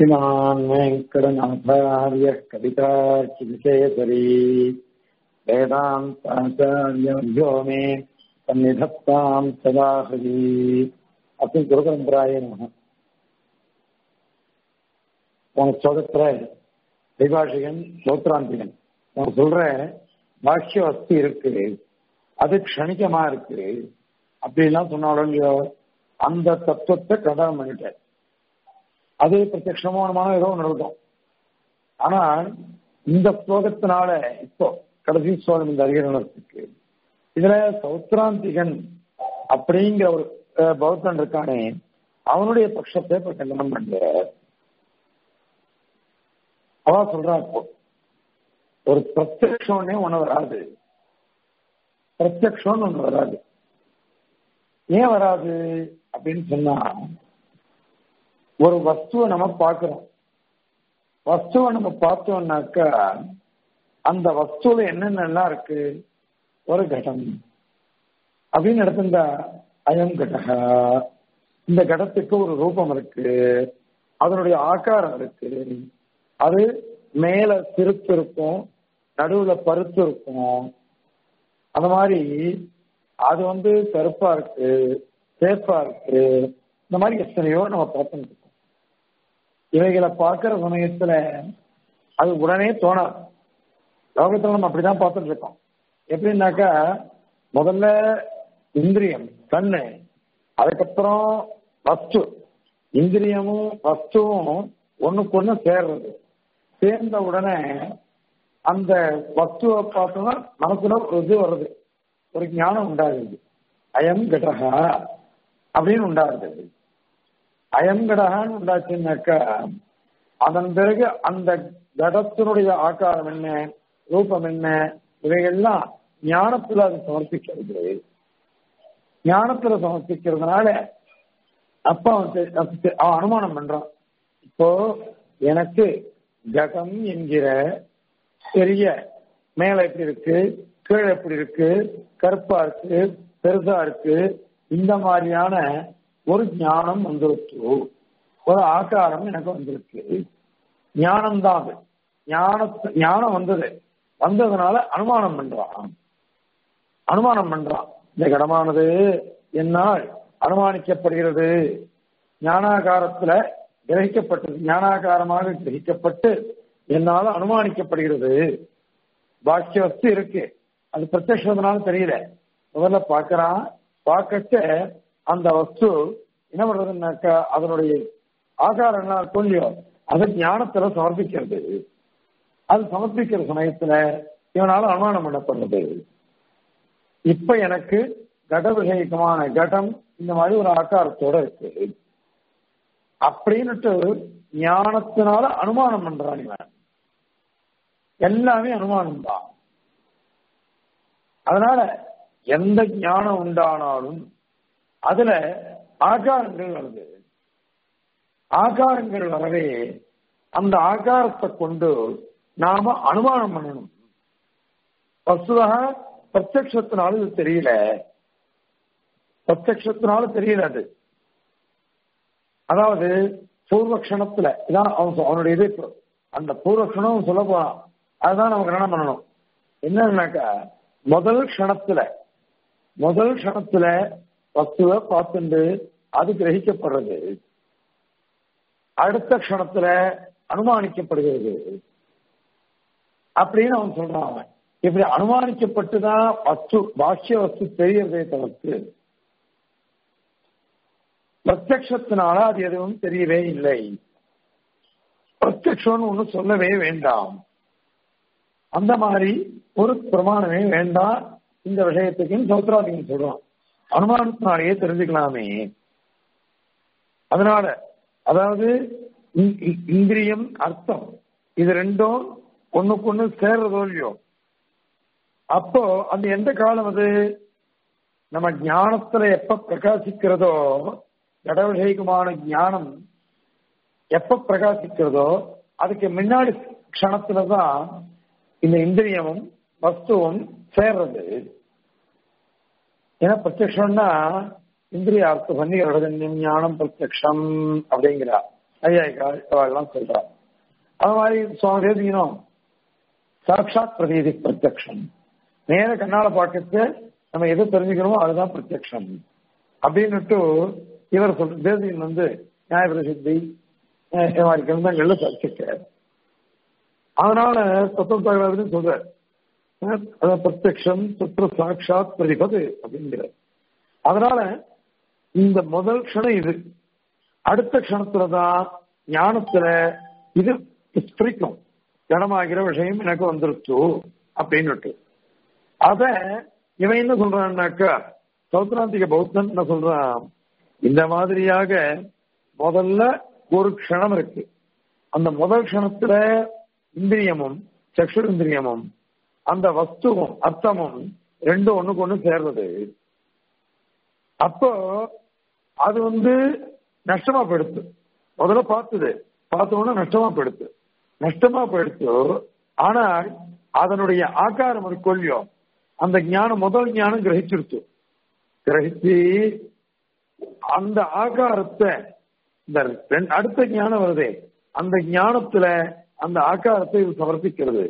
श्रीमान् वेङ्कटनाथार्यः कवितार्चिविशेषरी वेदान्ताचार्यभ्यो मे सन्निधत्ताम् सदा हरि अस्मिन् गुरुपरम्पराय नमः உனக்கு சொல்ற விபாஷிகன் சோத்ராந்திகன் நான் சொல்றேன் பாஷ்ய வஸ்து இருக்கு அது க்ஷணிகமா இருக்கு அப்படிலாம் சொன்னாலும் இல்லையோ அந்த தத்துவத்தை கடன் பண்ணிட்டேன் அது பிரத்யமான ஏதோ நடக்கும் ஆனா இந்த ஸ்லோகத்தினால இப்போ கடைசி ஸ்லோகம் இந்த அதிகரணத்துக்கு இதுல சௌத்ராந்திகன் அப்படிங்கிற ஒரு பௌத்தன் இருக்கானே அவனுடைய பட்சத்தை இப்ப கண்டனம் பண்ற அவ சொல்றா இப்போ ஒரு பிரத்யக்ஷம்னே ஒண்ணு வராது பிரத்யக்ஷம்னு ஒண்ணு வராது ஏன் வராது அப்படின்னு சொன்னா ஒரு வஸ்துவை நம்ம பார்க்கிறோம் வஸ்துவை நம்ம பார்த்தோம்னாக்கா அந்த வஸ்துல என்னென்னலாம் இருக்கு ஒரு கடம் அப்படின்னு எடுத்திருந்தா அயம் கடகா இந்த கடத்துக்கு ஒரு ரூபம் இருக்கு அதனுடைய ஆக்காரம் இருக்கு அது மேல சிறுத்து இருக்கும் நடுவுல பருத்து இருக்கும் அந்த மாதிரி அது வந்து கருப்பா இருக்கு சேப்பா இருக்கு இந்த மாதிரி எத்தனையோ நம்ம பார்த்துட்டு இருக்கோம் இவைகளை பார்க்கிற சமயத்துல அது உடனே தோணாது லோகத்துல நம்ம அப்படிதான் பார்த்துட்டு இருக்கோம் எப்படின்னாக்கா முதல்ல இந்திரியம் கண்ணு அதுக்கப்புறம் வஸ்து இந்திரியமும் வஸ்துவும் ஒண்ணுக்கு ஒண்ணு சேர்றது சேர்ந்த உடனே அந்த வஸ்துவை பார்த்தோம்னா மனசுல ஒரு இது வருது ஒரு ஞானம் உண்டாகுது அயம் கடகா அப்படின்னு உண்டாகுது அயம் கடகான்னு உண்டாச்சுன்னாக்கா அதன் பிறகு அந்த கடத்தினுடைய ஆக்காரம் என்ன ரூபம் என்ன இவைகள்லாம் ஞானத்துல அது சமர்ப்பிக்கிறது ஞானத்துல சமர்ப்பிக்கிறதுனால அப்ப அவன் அவன் அனுமானம் பண்றான் இப்போ எனக்கு கடம் என்கிற பெரிய மேல எப்படி இருக்கு கீழே எப்படி இருக்கு கருப்பா இருக்கு பெருசா இருக்கு இந்த மாதிரியான ஒரு ஞானம் வந்துருச்சு ஒரு ஆக்காரம் எனக்கு வந்திருக்கு ஞானம் தான் அது ஞான ஞானம் வந்தது வந்ததுனால அனுமானம் பண்றான் அனுமானம் பண்றான் இந்த கடமானது என்னால் அனுமானிக்கப்படுகிறது ஞானாகாரத்துல கிரகிக்கப்பட்டது ஞானாகாரமாக கிரகிக்கப்பட்டு என்னால அனுமானிக்கப்படுகிறது பாக்கிய வஸ்து இருக்கு அது பிரத்யனால தெரியல முதல்ல பாக்குறான் பார்க்கச்ச அந்த வஸ்து என்ன பண்றதுன்னாக்கா அதனுடைய ஆகாரம் என்ன சொல்லியோ அதை ஞானத்துல சமர்ப்பிக்கிறது அது சமர்ப்பிக்கிற சமயத்துல இவனால அனுமானம் பண்ணப்படுறது இப்ப எனக்கு கட விஷயக்கமான கடம் இந்த மாதிரி ஒரு ஆக்காரத்தோட இருக்கு அப்படின்னுட்டு ஞானத்தினால அனுமானம் பண்றான் இவன் எல்லாமே அனுமானம் தான் அதனால எந்த ஞானம் உண்டானாலும் அதுல ஆகாரங்கள் வருது ஆகாரங்கள் வரவே அந்த ஆகாரத்தை கொண்டு நாம அனுமானம் பண்ணணும் வசுதா பிரத்யத்தினால இது தெரியல பிரத்யத்தினால தெரியல அது அதாவது பூர்வக்ஷணத்துல இதான் அவன் அவனுடைய இது அந்த பூர்வக்ஷணம் சொல்ல போறான் அதுதான் நமக்கு என்ன பண்ணணும் என்னன்னாக்கா முதல் க்ஷணத்துல முதல் க்ஷணத்துல வஸ்துவை பார்த்துண்டு அது கிரகிக்கப்படுறது அடுத்த க்ஷணத்துல அனுமானிக்கப்படுகிறது அப்படின்னு அவன் சொல்றான் அவன் இப்படி அனுமானிக்கப்பட்டுதான் வஸ்து பாஷ்ய வஸ்து தெரியறதே தவிர்த்து பிரத்யத்தினால அது எதுவும் தெரியவே இல்லை பிரத்யம்னு ஒண்ணு சொல்லவே வேண்டாம் அந்த மாதிரி ஒரு பிரமாணமே வேண்டாம் இந்த விஷயத்துக்கு சௌத்ராதிகம் சொல்றான் அனுமானத்தினாலேயே தெரிஞ்சுக்கலாமே அதனால அதாவது இந்திரியம் அர்த்தம் இது ரெண்டும் ஒண்ணுக்கு ஒண்ணு சேர்றதோ இல்லையோ அப்போ அந்த எந்த காலம் அது நம்ம ஞானத்துல எப்ப பிரகாசிக்கிறதோ கடவுஷேகமான ஞானம் எப்ப பிரகாசிக்கிறதோ அதுக்கு முன்னாடி க்ஷணத்துலதான் இந்த இந்திரியமும் வஸ்துவும் சேர்றது ஏன்னா பிரத்யம்னா இந்திரிய அர்த்த சன்னிகரஜன்யம் ஞானம் பிரத்யக்ஷம் அப்படிங்கிறா ஐயாயிக்கால் எல்லாம் சொல்றார் அது மாதிரி சுவாமி தேசிக்கணும் சாட்சாத் பிரதீதி பிரத்யக்ஷம் நேர கண்ணால பார்க்கறது நம்ம எது தெரிஞ்சுக்கிறோமோ அதுதான் பிரத்யக்ஷம் அப்படின்னுட்டு இவர் சொல்ற தேசிகன் வந்து நியாய பிரசித்தி இந்த மாதிரி கிரந்தங்கள்ல சர்ச்சிருக்கார் அதனால தத்துவ சொல்ற பிரத்யக்ஷம் சுற்று சாட்சாத் பிரதிபது அப்படிங்கிறார் அதனால இந்த முதல் க்ஷணம் இது அடுத்த க்ஷணத்துலதான் ஞானத்துல இது பிடிக்கும் ஜடமாகிற விஷயம் எனக்கு வந்துருச்சு அப்படின்னுட்டு அத இவன் என்ன சொல்றான்னாக்கா சௌத்ராந்திக பௌத்தன் என்ன சொல்றான் இந்த மாதிரியாக முதல்ல ஒரு க்ஷணம் இருக்கு அந்த முதல் க்ஷணத்துல இந்திரியமும் சக்ஷு இந்திரியமும் அந்த வஸ்துவும் அர்த்தமும் ரெண்டும் ஒண்ணுக்கு ஒண்ணு சேர்றது அப்போ அது வந்து நஷ்டமா போயிடுத்து முதல்ல பார்த்தது பார்த்த உடனே நஷ்டமா போயிடுத்து நஷ்டமா போயிடுத்து ஆனால் அதனுடைய ஆக்காரம் அது கொல்லியும் அந்த ஞானம் முதல் ஞானம் கிரகிச்சிருச்சு கிரகிச்சு அந்த ஆகாரத்தை இந்த அடுத்த ஞானம் வருதே அந்த ஞானத்துல அந்த ஆக்காரத்தை இது சமர்ப்பிக்கிறது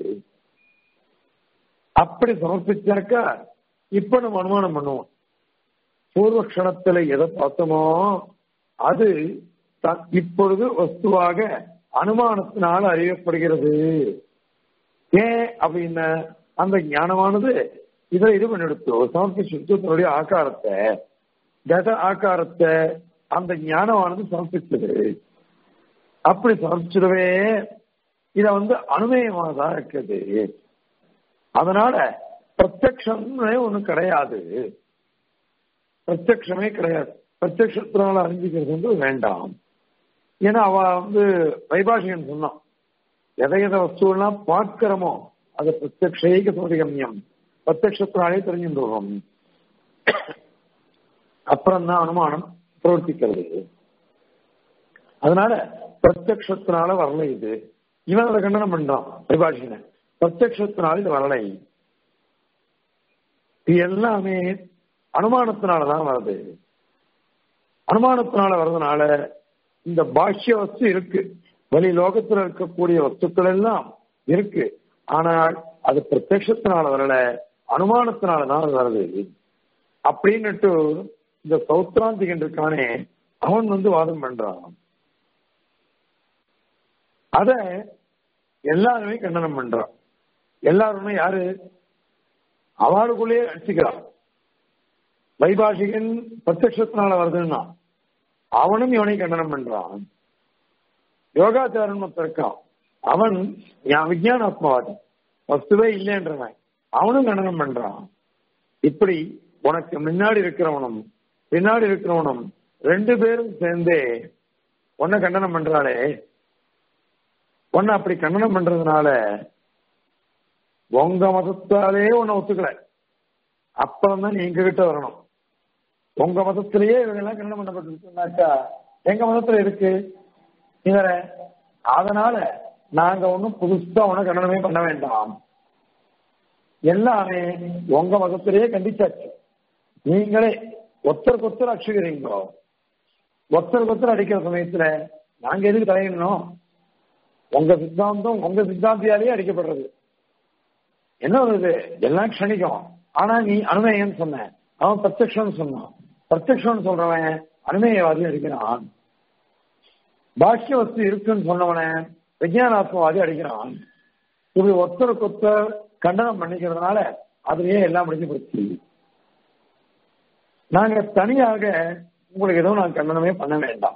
அப்படி சமர்ப்பிச்சாக்கா இப்ப நம்ம அனுமானம் பண்ணுவோம் பூர்வக்ஷணத்துல எதை பார்த்தோமோ அது இப்பொழுது வஸ்துவாக அனுமானத்தினால் அறியப்படுகிறது ஏன் அப்படின்னா அந்த ஞானமானது இதை இது பண்ணிடுத்து சமர்ப்பிச்சு தன்னுடைய ஆக்காரத்தை கத ஆக்காரத்தை அந்த ஞானமானது சமர்ப்பிச்சது அப்படி சமர்ப்பிச்சிடவே இத வந்து அனுமயமானதா இருக்குது அதனால பிரத்யக்ஷம்னே ஒண்ணு கிடையாது பிரத்யக்ஷமே கிடையாது பிரத்யக்ஷத்தினால அறிஞ்சிக்கிறது வந்து வேண்டாம் ஏன்னா அவ வந்து வைபாஷிகன் சொன்னான் எதை எதை வஸ்துவெல்லாம் பார்க்கிறோமோ அது பிரத்யக்ஷைக சோதிகமியம் பிரத்யக்ஷத்தினாலே தெரிஞ்சுன்றோம் அப்புறம் தான் அனுமானம் பிரவர்த்திக்கிறது அதனால பிரத்யக்ஷத்தினால வரல இது இவன் அதை கண்டனம் பண்றான் வைபாஷின பிரத்யக்ஷத்தினால இது வரலை இது எல்லாமே அனுமானத்தினாலதான் வருது அனுமானத்தினால வர்றதுனால இந்த பாஷ்ய வஸ்து இருக்கு வெளி லோகத்தில் இருக்கக்கூடிய வஸ்துக்கள் எல்லாம் இருக்கு ஆனால் அது பிரத்யத்தினால வரல அனுமானத்தினாலதான் அது வருது அப்படின்னுட்டு இந்த சௌத்ராந்திகன் இருக்கானே அவன் வந்து வாதம் பண்றான் அத எல்லாருமே கண்டனம் பண்றான் எல்லாருமே யாரு அவளுக்குள்ளேயே அடிச்சுக்கிறான் வைபாஷிகன் பிரத்யத்தினால வருதுன்னா அவனும் இவனை கண்டனம் பண்றான் யோகாச்சாரன் மொத்தம் இருக்கான் அவன் விஜயானாத்மவாதி வஸ்துவே இல்லைன்றவன் அவனும் கண்டனம் பண்றான் இப்படி உனக்கு முன்னாடி இருக்கிறவனும் பின்னாடி இருக்கிறவனும் ரெண்டு பேரும் சேர்ந்தே உன்னை கண்டனம் பண்றாளே உன்னை அப்படி கண்டனம் பண்றதுனால உங்க மதத்தாலே உன்னை ஒத்துக்கல அப்புறம் தான் நீ எங்க கிட்ட வரணும் உங்க மதத்திலேயே இவங்க எல்லாம் கண்டனம் பண்ணப்பட்டிருக்குனாக்கா எங்க மதத்துல இருக்கு இவர அதனால நாங்க ஒன்னும் புதுசா உன கண்டனமே பண்ண வேண்டாம் எல்லாமே உங்க மதத்திலேயே கண்டிச்சாச்சு நீங்களே ஒத்தருக்கு ஒத்தர் அடிச்சுக்கிறீங்களோ ஒத்தருக்கு ஒத்தர் அடிக்கிற சமயத்துல நாங்க எதுக்கு தலையிடணும் உங்க சித்தாந்தம் உங்க சித்தாந்தியாலேயே அடிக்கப்படுறது என்ன வருது எல்லாம் க்ஷணிக்கும் ஆனா நீ அனுமேயன்னு சொன்ன அவன் பிரத்யக்ஷம் சொன்னான் பிரத்யக்ஷம் சொல்றவன் அனுமேயவாதி அடிக்கிறான் பாஷ்ய வஸ்து இருக்குன்னு சொன்னவன விஜயானாத்மவாதி அடிக்கிறான் இப்படி ஒருத்தருக்கு ஒருத்தர் கண்டனம் பண்ணிக்கிறதுனால அதுலயே எல்லாம் முடிஞ்சு போச்சு நாங்க தனியாக உங்களுக்கு எதுவும் நான் கண்டனமே பண்ண வேண்டாம்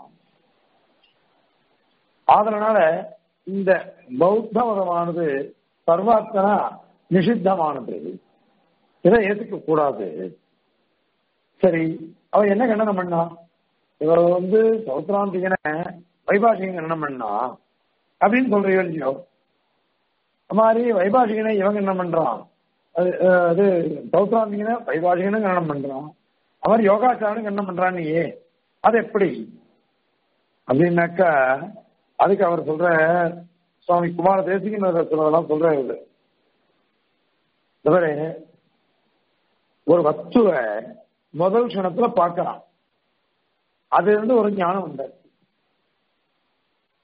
அதனால இந்த பௌத்த மதமானது சர்வாத்தனா நிஷித்தமானது இதை ஏத்துக்க கூடாது சரி அவ என்ன கண்டனம் பண்ணா இவர் வந்து சௌத்ராந்திகனை வைபாஷிகன் கண்டனம் பண்ணா அப்படின்னு சொல்றீங்க இல்லையோ மாதிரி வைபாஷிகனை இவங்க என்ன பண்றான் அது அது சௌத்ராந்திகனை வைபாஷிகனும் கண்டனம் பண்றான் அவர் யோகாச்சாரனும் கண்டனம் பண்றான் நீயே அது எப்படி அப்படின்னாக்கா அதுக்கு அவர் சொல்ற சுவாமி குமார தேசிகன் சொல்றதெல்லாம் சொல்றாரு இவரு ஒரு வஸ்துவை முதல் க்ஷணத்துல பார்க்கலாம் அது இருந்து ஒரு ஞானம் உண்டாச்சு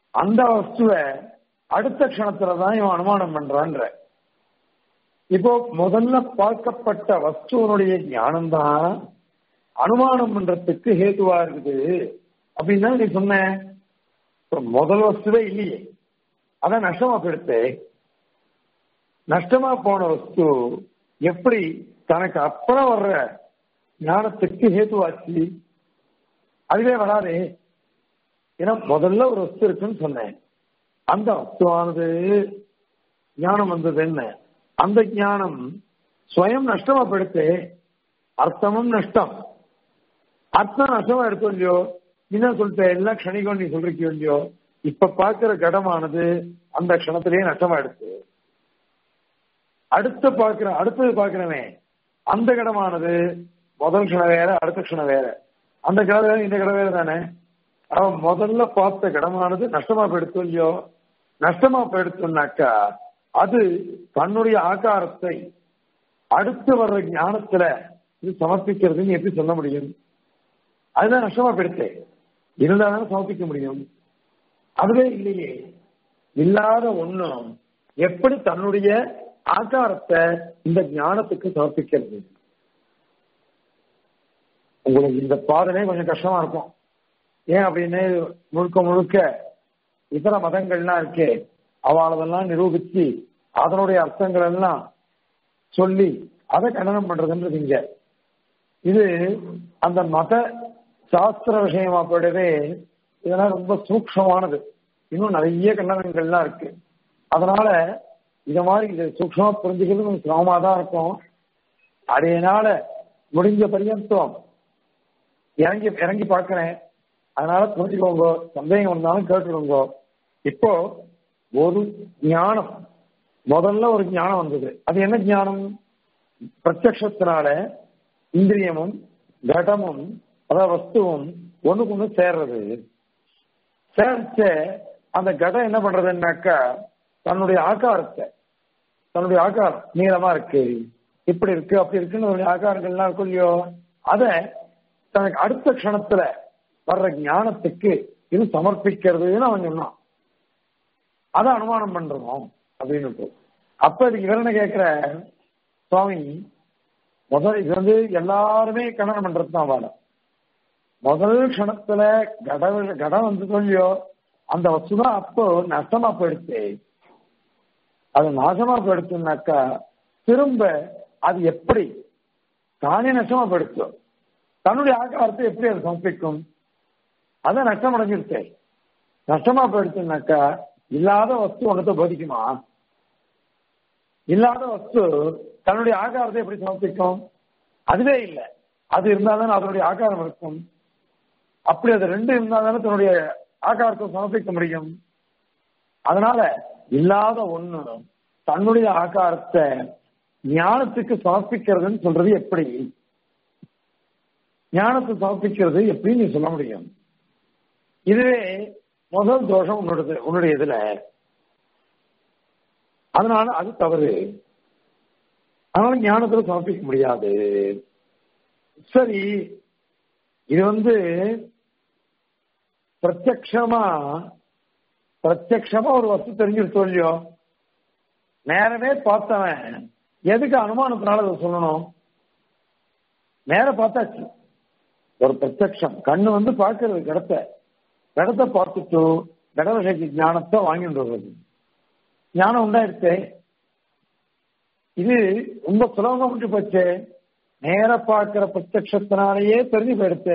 அந்த வஸ்துவை அடுத்த க்ஷணத்துலதான் இவன் அனுமானம் பண்றான்ற இப்போ முதல்ல பார்க்கப்பட்ட வஸ்துவனுடைய ஞானம் தான் அனுமானம் பண்றதுக்கு ஹேதுவா இருக்குது அப்படின்னு தான் நீ சொன்ன முதல் வஸ்துவே இல்லையே அதான் நஷ்டமா போயிடுத்து நஷ்டமா போன வஸ்து எப்படி தனக்கு அப்புறம் வர்ற ஞானத்துக்கு ஹேதுவாச்சு அதுவே வராதே ஏன்னா முதல்ல ஒரு வஸ்து இருக்குன்னு சொன்னேன் அந்த வஸ்துவானது ஞானம் வந்தது என்ன அந்த ஞானம் ஸ்வயம் நஷ்டமா போயிடுத்து அர்த்தமும் நஷ்டம் அர்த்தம் நஷ்டமா எடுத்தோம் இல்லையோ என்ன சொல்லிட்ட எல்லாம் க்ஷணிகம் நீ சொல்றீங்க இல்லையோ இப்ப பாக்குற கடமானது அந்த க்ஷணத்திலேயே நஷ்டமா எடுத்து அடுத்த பாக்குற அடுத்தது பாக்குறவன் அந்த கடமானது முதல் க்ஷணம் வேற அடுத்த க்ஷணம் வேற அந்த கடை வேற இந்த கடை வேற தானே அவன் முதல்ல பார்த்த கடமானது நஷ்டமா போயிடுத்தோம் இல்லையோ நஷ்டமா போயிடுத்தோம்னாக்கா அது தன்னுடைய ஆகாரத்தை அடுத்து வர்ற ஞானத்துல இது சமர்ப்பிக்கிறதுன்னு எப்படி சொல்ல முடியும் அதுதான் நஷ்டமா போயிடுச்சு இருந்தாலும் சமர்ப்பிக்க முடியும் அதுவே இல்லையே இல்லாத ஒண்ணும் எப்படி தன்னுடைய ஆகாரத்தை இந்த ஞானத்துக்கு சமர்ப்பிக்கிறது உங்களுக்கு இந்த பாடலே கொஞ்சம் கஷ்டமா இருக்கும் ஏன் அப்படின்னு முழுக்க முழுக்க இதர மதங்கள்லாம் இருக்கே அவளதெல்லாம் நிரூபிச்சு அதனுடைய அர்த்தங்கள் எல்லாம் சொல்லி அதை கண்டனம் பண்றதுன்றது இங்க இது அந்த மத சாஸ்திர விஷயமா போயிடவே இதெல்லாம் ரொம்ப சூக்ஷமானது இன்னும் நிறைய கண்டனங்கள்லாம் இருக்கு அதனால இத மாதிரி இது சூக்ஷமா புரிஞ்சுக்கிறது கொஞ்சம் சிரமமா தான் இருக்கும் அதனால முடிஞ்ச பரியந்தம் இறங்கி இறங்கி பார்க்கிறேன் அதனால புரிஞ்சுக்கோங்க சந்தேகம் வந்தாலும் கேட்டுடுங்க இப்போ ஒரு ஞானம் முதல்ல ஒரு ஞானம் வந்தது அது என்ன ஞானம் பிரத்யத்தினால இந்திரியமும் கடமும் அதாவது வஸ்துவும் ஒண்ணுக்கு ஒண்ணு சேர்றது சேர்ச்ச அந்த கடம் என்ன பண்றதுன்னாக்கா தன்னுடைய ஆகாரத்தை தன்னுடைய ஆகாரம் நீளமா இருக்கு இப்படி இருக்கு அப்படி இருக்குன்னு அதனுடைய ஆகாரங்கள்லாம் இருக்கும் இல்லையோ அத தனக்கு அடுத்த க்ஷணத்துல வர்ற ஞானத்துக்கு இது சமர்ப்பிக்கிறதுன்னு அவன் சொன்னான் அதை அனுமானம் பண்றோம் அப்படின்னு அப்ப இதுக்கு இவர் என்ன கேட்கிற சுவாமி முதல் இது வந்து எல்லாருமே கண்டனம் பண்றது தான் வாழ முதல் க்ஷணத்துல கட கடம் வந்து சொல்லியோ அந்த வசுதான் அப்போ நஷ்டமா போயிடுச்சு அது நாசமா போயிடுச்சுனாக்கா திரும்ப அது எப்படி தானே நஷ்டமா போயிடுச்சோ தன்னுடைய ஆகாரத்தை எப்படி அது சமர்ப்பிக்கும் அதை நஷ்டம் அடைஞ்சிருச்சு நஷ்டமா போயிடுச்சுனாக்கா இல்லாத வஸ்து ஒன்றத்தை போதிக்குமா இல்லாத வஸ்து தன்னுடைய ஆகாரத்தை எப்படி சமர்ப்பிக்கும் அதுவே இல்லை அது இருந்தால்தான் அதனுடைய ஆகாரம் இருக்கும் அப்படி அது ரெண்டு இருந்தால்தானே தன்னுடைய ஆகாரத்தை சமர்ப்பிக்க முடியும் அதனால இல்லாத ஒண்ணு தன்னுடைய ஆகாரத்தை ஞானத்துக்கு சமர்ப்பிக்கிறதுன்னு சொல்றது எப்படி ஞானத்தை சமர்ப்பிக்கிறது எப்படி நீ சொல்ல முடியும் இதுவே முதல் தோஷம் உன்னோட உன்னுடைய இதுல அதனால அது தவறு அதனால ஞானத்துல சமர்ப்பிக்க முடியாது சரி இது வந்து பிரத்யக்ஷமா பிரத்யக்ஷமா ஒரு வஸ்து தெரிஞ்சிருத்தோம் இல்லையோ நேரமே பார்த்தவன் எதுக்கு அனுமானத்தினால அதை சொல்லணும் நேர பார்த்தாச்சு ஒரு பிரத்யக்ஷம் கண்ணு வந்து பார்க்கறது கடத்த கடத்தை பார்த்துட்டு கடவசக்தி ஞானத்தை வாங்கிட்டு வருவது ஞானம் உண்டாயிருச்சே இது ரொம்ப சுலபமா முடிஞ்சு போச்சு நேர பார்க்கிற பிரத்யத்தினாலேயே தெரிஞ்சு போயிடுச்சு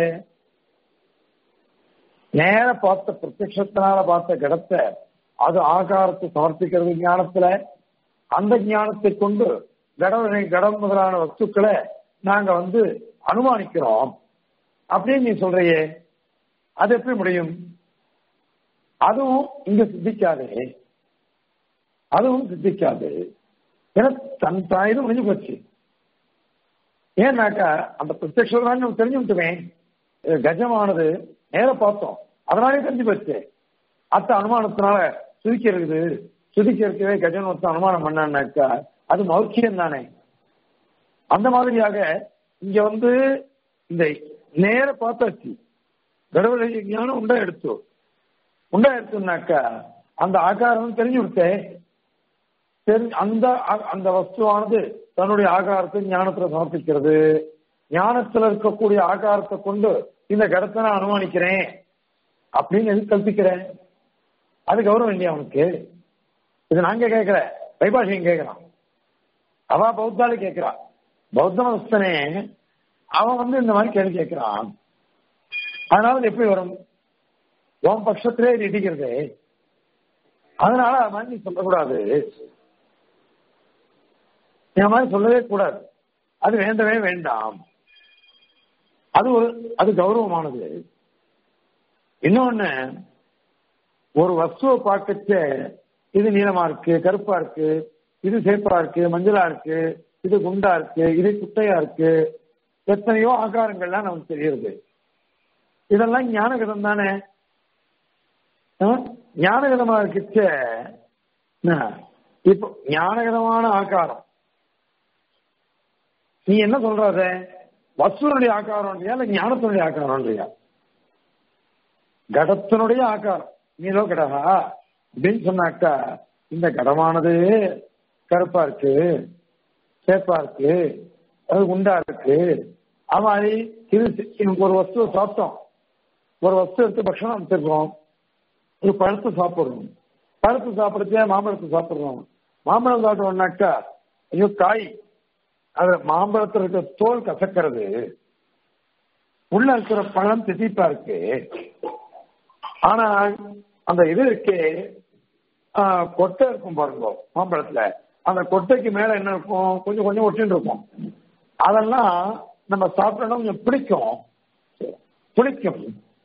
நேர பார்த்த பிரத்யத்தினால பார்த்த கடத்தை அது ஆகாரத்தை சமர்ப்பிக்கிறது ஞானத்துல அந்த ஞானத்தை கொண்டு கடவுளை கடம் முதலான வஸ்துக்களை நாங்க வந்து அனுமானிக்கிறோம் அப்படின்னு நீ சொல்றையே அது எப்படி முடியும் அதுவும் இங்க சித்திக்காது அதுவும் சித்திக்காது ஏன்னா தன் தாயுது முடிஞ்சு போச்சு ஏன்னாக்கா அந்த பிரத்யக்ஷம் நம்ம தெரிஞ்சு விட்டுமே கஜமானது நேர பார்த்தோம் அதனாலே தெரிஞ்சு போச்சு அத்த அனுமானத்தினால சுதிக்க இருக்குது சுதிக்க இருக்கவே கஜன் ஒருத்தன் அனுமானம் பண்ணான்னாக்கா அது மௌக்கியம் தானே அந்த மாதிரியாக இங்க வந்து இந்த நேர பார்த்தாச்சு கடவுளை ஞானம் உண்டா எடுத்தோம் உண்டாயிருச்சுனாக்கா அந்த ஆகாரம் தெரிஞ்சு விட்டே தெரி அந்த அந்த வஸ்துவானது தன்னுடைய ஆகாரத்தை ஞானத்துல சமர்ப்பிக்கிறது ஞானத்துல இருக்கக்கூடிய ஆகாரத்தை கொண்டு இந்த கடத்தை நான் அனுமானிக்கிறேன் அப்படின்னு எது கல்பிக்கிறேன் அது கௌரவம் இல்லையா அவனுக்கு இது நாங்க கேட்கல வைபாஷியம் கேட்கிறான் அவ பௌத்தாளி கேட்கிறா பௌத்த மதஸ்தனே அவன் வந்து இந்த மாதிரி கேள்வி கேட்கிறான் அதனால இது எப்படி வரும் உன் பட்சத்திலே இது இடிக்கிறது அதனால அது மாதிரி நீ சொல்லக்கூடாது இந்த மாதிரி சொல்லவே கூடாது அது வேண்டவே வேண்டாம் அது ஒரு அது கௌரவமானது இன்னொன்னு ஒரு வஸ்துவை பார்க்கச்ச இது நீளமா இருக்கு கருப்பா இருக்கு இது சேப்பா இருக்கு மஞ்சளா இருக்கு இது குண்டா இருக்கு இது குட்டையா இருக்கு எத்தனையோ ஆகாரங்கள்லாம் நமக்கு தெரியுது இதெல்லாம் ஞானகதம் தானே ஞானகதமா இருக்குச்ச இப்போ ஞானகதமான ஆகாரம் நீ என்ன சொல்றாத வஸ்துனுடைய ஆகாரம் இல்ல ஞானத்தினுடைய ஆகாரம் இல்லையா கடத்தினுடைய ஆகாரம் நீலோ கடகா அப்படின்னு சொன்னாக்கா இந்த கடமானது கருப்பா இருக்கு சேப்பா இருக்கு அது குண்டா இருக்கு அது மாதிரி இது ஒரு வஸ்துவை சாப்பிட்டோம் ஒரு வஸ்து எடுத்து பட்சணம் எடுத்துக்கிறோம் ஒரு பழத்தை சாப்பிடுறோம் பழத்தை சாப்பிடுறதே மாம்பழத்தை சாப்பிடுறோம் மாம்பழம் சாப்பிட்டோம்னாக்கா ஐயோ காய் அது மாம்பழத்தில் இருக்கிற தோல் கசக்கிறது உள்ள இருக்கிற பழம் திதிப்பா இருக்கு ஆனா அந்த இது இருக்கே கொட்டை இருக்கும் பாருங்க மாம்பழத்துல அந்த கொட்டைக்கு மேல என்ன இருக்கும் கொஞ்சம் கொஞ்சம் ஒட்டின்னு இருக்கும் அதெல்லாம் நம்ம சாப்பிட்டோம்னா கொஞ்சம் பிடிக்கும் பிடிக்கும்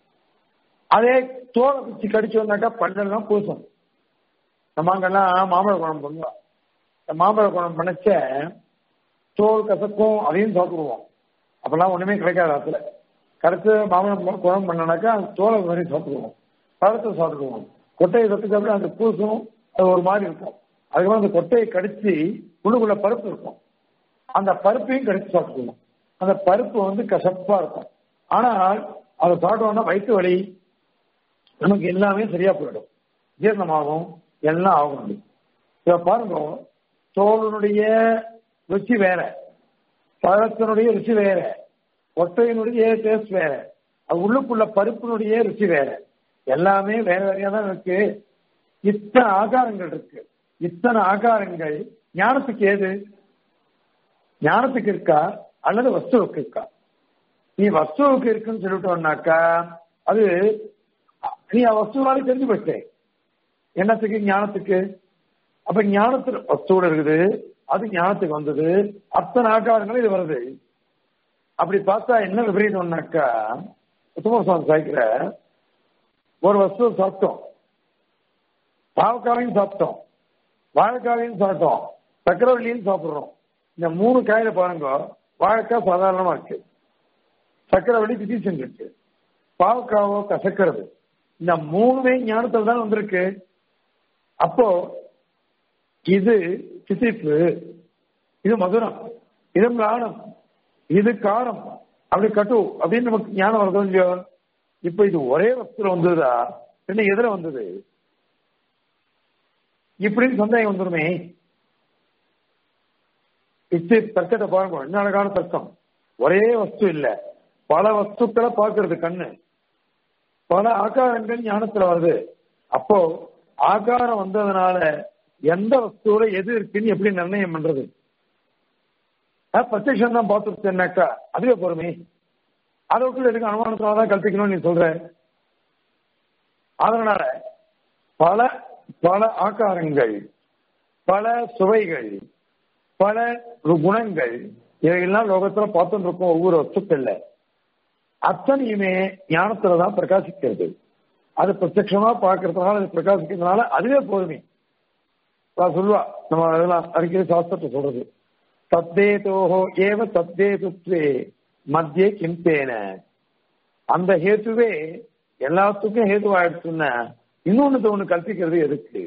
அதே தோலை குச்சி கடிச்சோம்னாக்கா பல்லெல்லாம் பூசும் நம்ம அங்கெல்லாம் மாம்பழ குழம்பு பண்ணுவோம் மாம்பழ குழம்பு பண்ணச்ச தோல் கசக்கும் அதையும் சாப்பிடுவோம் அப்பெல்லாம் ஒண்ணுமே கிடைக்காது அதுல கருத்து மாம்பழம் குழம்பு பண்ணனாக்கா அந்த தோலை மாதிரி சாப்பிடுவோம் பழத்தை சாப்பிடுவோம் கொட்டையை தொட்டு சாப்பிட்டு அந்த பூசும் அது ஒரு மாதிரி இருக்கும் அதுக்கப்புறம் அந்த கொட்டையை கடிச்சு உள்ளுக்குள்ள பருப்பு இருக்கும் அந்த பருப்பையும் கடிச்சு சாப்பிடுவோம் அந்த பருப்பு வந்து கசப்பா இருக்கும் ஆனால் அதை சாப்பிட்டோம்னா வயிற்று வலி நமக்கு எல்லாமே சரியா போயிடும் ஜீரணமாகும் எல்லாம் ஆகும் இப்ப பாருங்க தோலனுடைய ருச்சி வேற பழத்தினுடைய ருச்சி வேற ஒட்டையினுடைய டேஸ்ட் வேற அது உள்ளுக்குள்ள பருப்பினுடைய ருச்சி வேற எல்லாமே வேற வேறையா தான் இருக்கு இத்தனை ஆகாரங்கள் இருக்கு இத்தனை ஆகாரங்கள் ஞானத்துக்கு ஏது ஞானத்துக்கு இருக்கா அல்லது வஸ்துவுக்கு இருக்கா நீ வஸ்துவுக்கு இருக்குன்னு சொல்லிட்டோம்னாக்கா அது நீ வஸ்துனாலே தெரிஞ்சு போச்சு என்னத்துக்கு ஞானத்துக்கு அப்ப ஞானத்துல வஸ்துவோட இருக்குது அது ஞானத்துக்கு வந்தது அத்தனை ஆகாரங்களும் இது வருது அப்படி பார்த்தா என்ன விபரீதம்னாக்கா உத்தமசுவாமி சாய்க்கிற ஒரு வஸ்துவை சாப்பிட்டோம் பாவக்காவையும் சாப்பிட்டோம் வாழைக்காவையும் சாப்பிட்டோம் சக்கரவள்ளியும் சாப்பிடுறோம் இந்த மூணு காயில பாருங்க வாழைக்காய் சாதாரணமா இருக்கு சக்கரவள்ளி திதி செஞ்சிருக்கு பாவக்காவோ கசக்கிறது இந்த மூணுமே ஞானத்தில் தான் வந்திருக்கு அப்போ இது திசிப்பு இது மதுரம் இது மிளானம் இது காரம் அப்படி கட்டு அப்படின்னு நமக்கு ஞானம் வருது இல்லையோ இப்ப இது ஒரே வஸ்துல வந்ததா என்ன எதுல வந்தது இப்படின்னு சந்தேகம் வந்துருமே இச்சு தர்க்கத்தை பாருங்க என்ன அழகான தர்க்கம் ஒரே வஸ்து இல்ல பல வஸ்துக்களை பார்க்கறது கண்ணு பல ஆகாரங்கள் ஞானத்துல வருது அப்போ ஆகாரம் வந்ததுனால எந்த வஸ்துவோட எது இருக்குன்னு எப்படி நிர்ணயம் பண்றது பிரத்யக்ஷம் தான் பார்த்துருச்சேன்னாக்கா அதுவே பொறுமை அதற்குள்ள எதுக்கு அனுமானத்தினால தான் கல்பிக்கணும்னு நீ சொல்ற அதனால பல பல ஆகாரங்கள் பல சுவைகள் பல குணங்கள் இவையெல்லாம் லோகத்துல பார்த்துட்டு இருக்கோம் ஒவ்வொரு வஸ்துக்கள்ல அத்தனையுமே ஞானத்துலதான் பிரகாசிக்கிறது அது பிரத்யமா பார்க்கறதுனால அது பிரகாசிக்கிறதுனால அதுவே போதுமே சொல்லுவா நம்ம அதெல்லாம் அடிக்கடி சாஸ்திரத்தை சொல்றது தத்தேதோஹோ ஏவ தத்தேதுத்வே மத்திய கிம்பேன அந்த ஹேத்துவே எல்லாத்துக்கும் ஹேதுவாயிடுச்சுன்னா இன்னொன்னு ஒண்ணு கல்பிக்கிறது எதுக்கு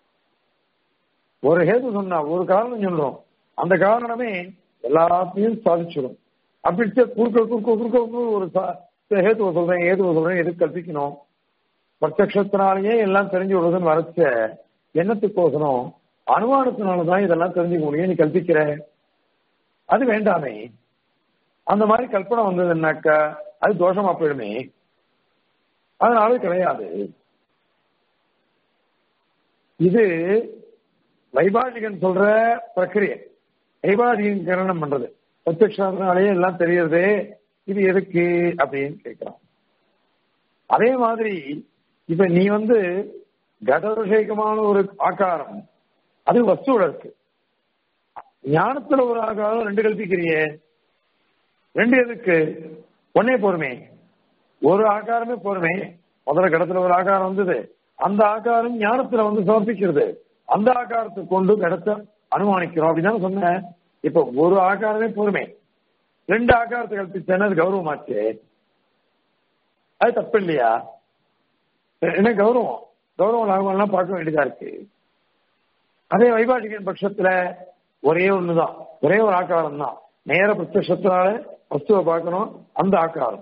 ஒரு ஹேது சொன்னா ஒரு காரணம் சொல்றோம் அந்த காரணமே எல்லாத்தையும் சாதிச்சிடும் அப்படி குறுக்க குறுக்க குறுக்க ஒரு ஹேத்துவ சொல்றேன் ஏதுவ சொல்றேன் எதுக்கு கல்பிக்கணும் பிரத்யக்ஷத்தினாலேயே எல்லாம் தெரிஞ்சு விடுறதுன்னு வரைச்ச எண்ணத்துக்கோசரம் அனுமானத்தினாலதான் இதெல்லாம் தெரிஞ்சுக்க முடியும் நீ கல்பிக்கிற அது வேண்டாமே அந்த மாதிரி கல்பனை வந்ததுன்னாக்கா அது தோஷமா போயிடுமே அதனால கிடையாது இது வைபாஷிகன் சொல்ற பிரக்கிரியை வைபாஷிகன் கரணம் பண்றது பிரத்யக்ஷனாலேயே எல்லாம் தெரியறது இது எதுக்கு அப்படின்னு கேட்கிறான் அதே மாதிரி இப்ப நீ வந்து கடவிஷேகமான ஒரு ஆக்காரம் அது வஸ்துவோட இருக்கு ஞானத்துல ஒரு ஆகாரம் ரெண்டு கல்பிக்கிறியே ரெண்டு எதுக்கு ஒன்னே போருமே ஒரு ஆகாரமே போருமே முதல்ல கடத்துல ஒரு ஆகாரம் வந்தது அந்த ஆகாரம் ஞானத்துல வந்து சமர்ப்பிக்கிறது அந்த ஆகாரத்தை கொண்டு கடத்தை அனுமானிக்கிறோம் அப்படின்னு சொன்னேன் இப்ப ஒரு ஆகாரமே போருமே ரெண்டு ஆகாரத்தை கல்பிச்சேன்னா அது கௌரவமாச்சு அது தப்பு இல்லையா என்ன கௌரவம் கௌரவம் லாபம்லாம் பார்க்க வேண்டியதா இருக்கு அதே வைபாட்டிகன் பட்சத்துல ஒரே ஒண்ணுதான் ஒரே ஒரு ஆக்காரம் தான் நேர பிரத்யத்தினால வஸ்துவை பார்க்கணும் அந்த ஆக்காரம்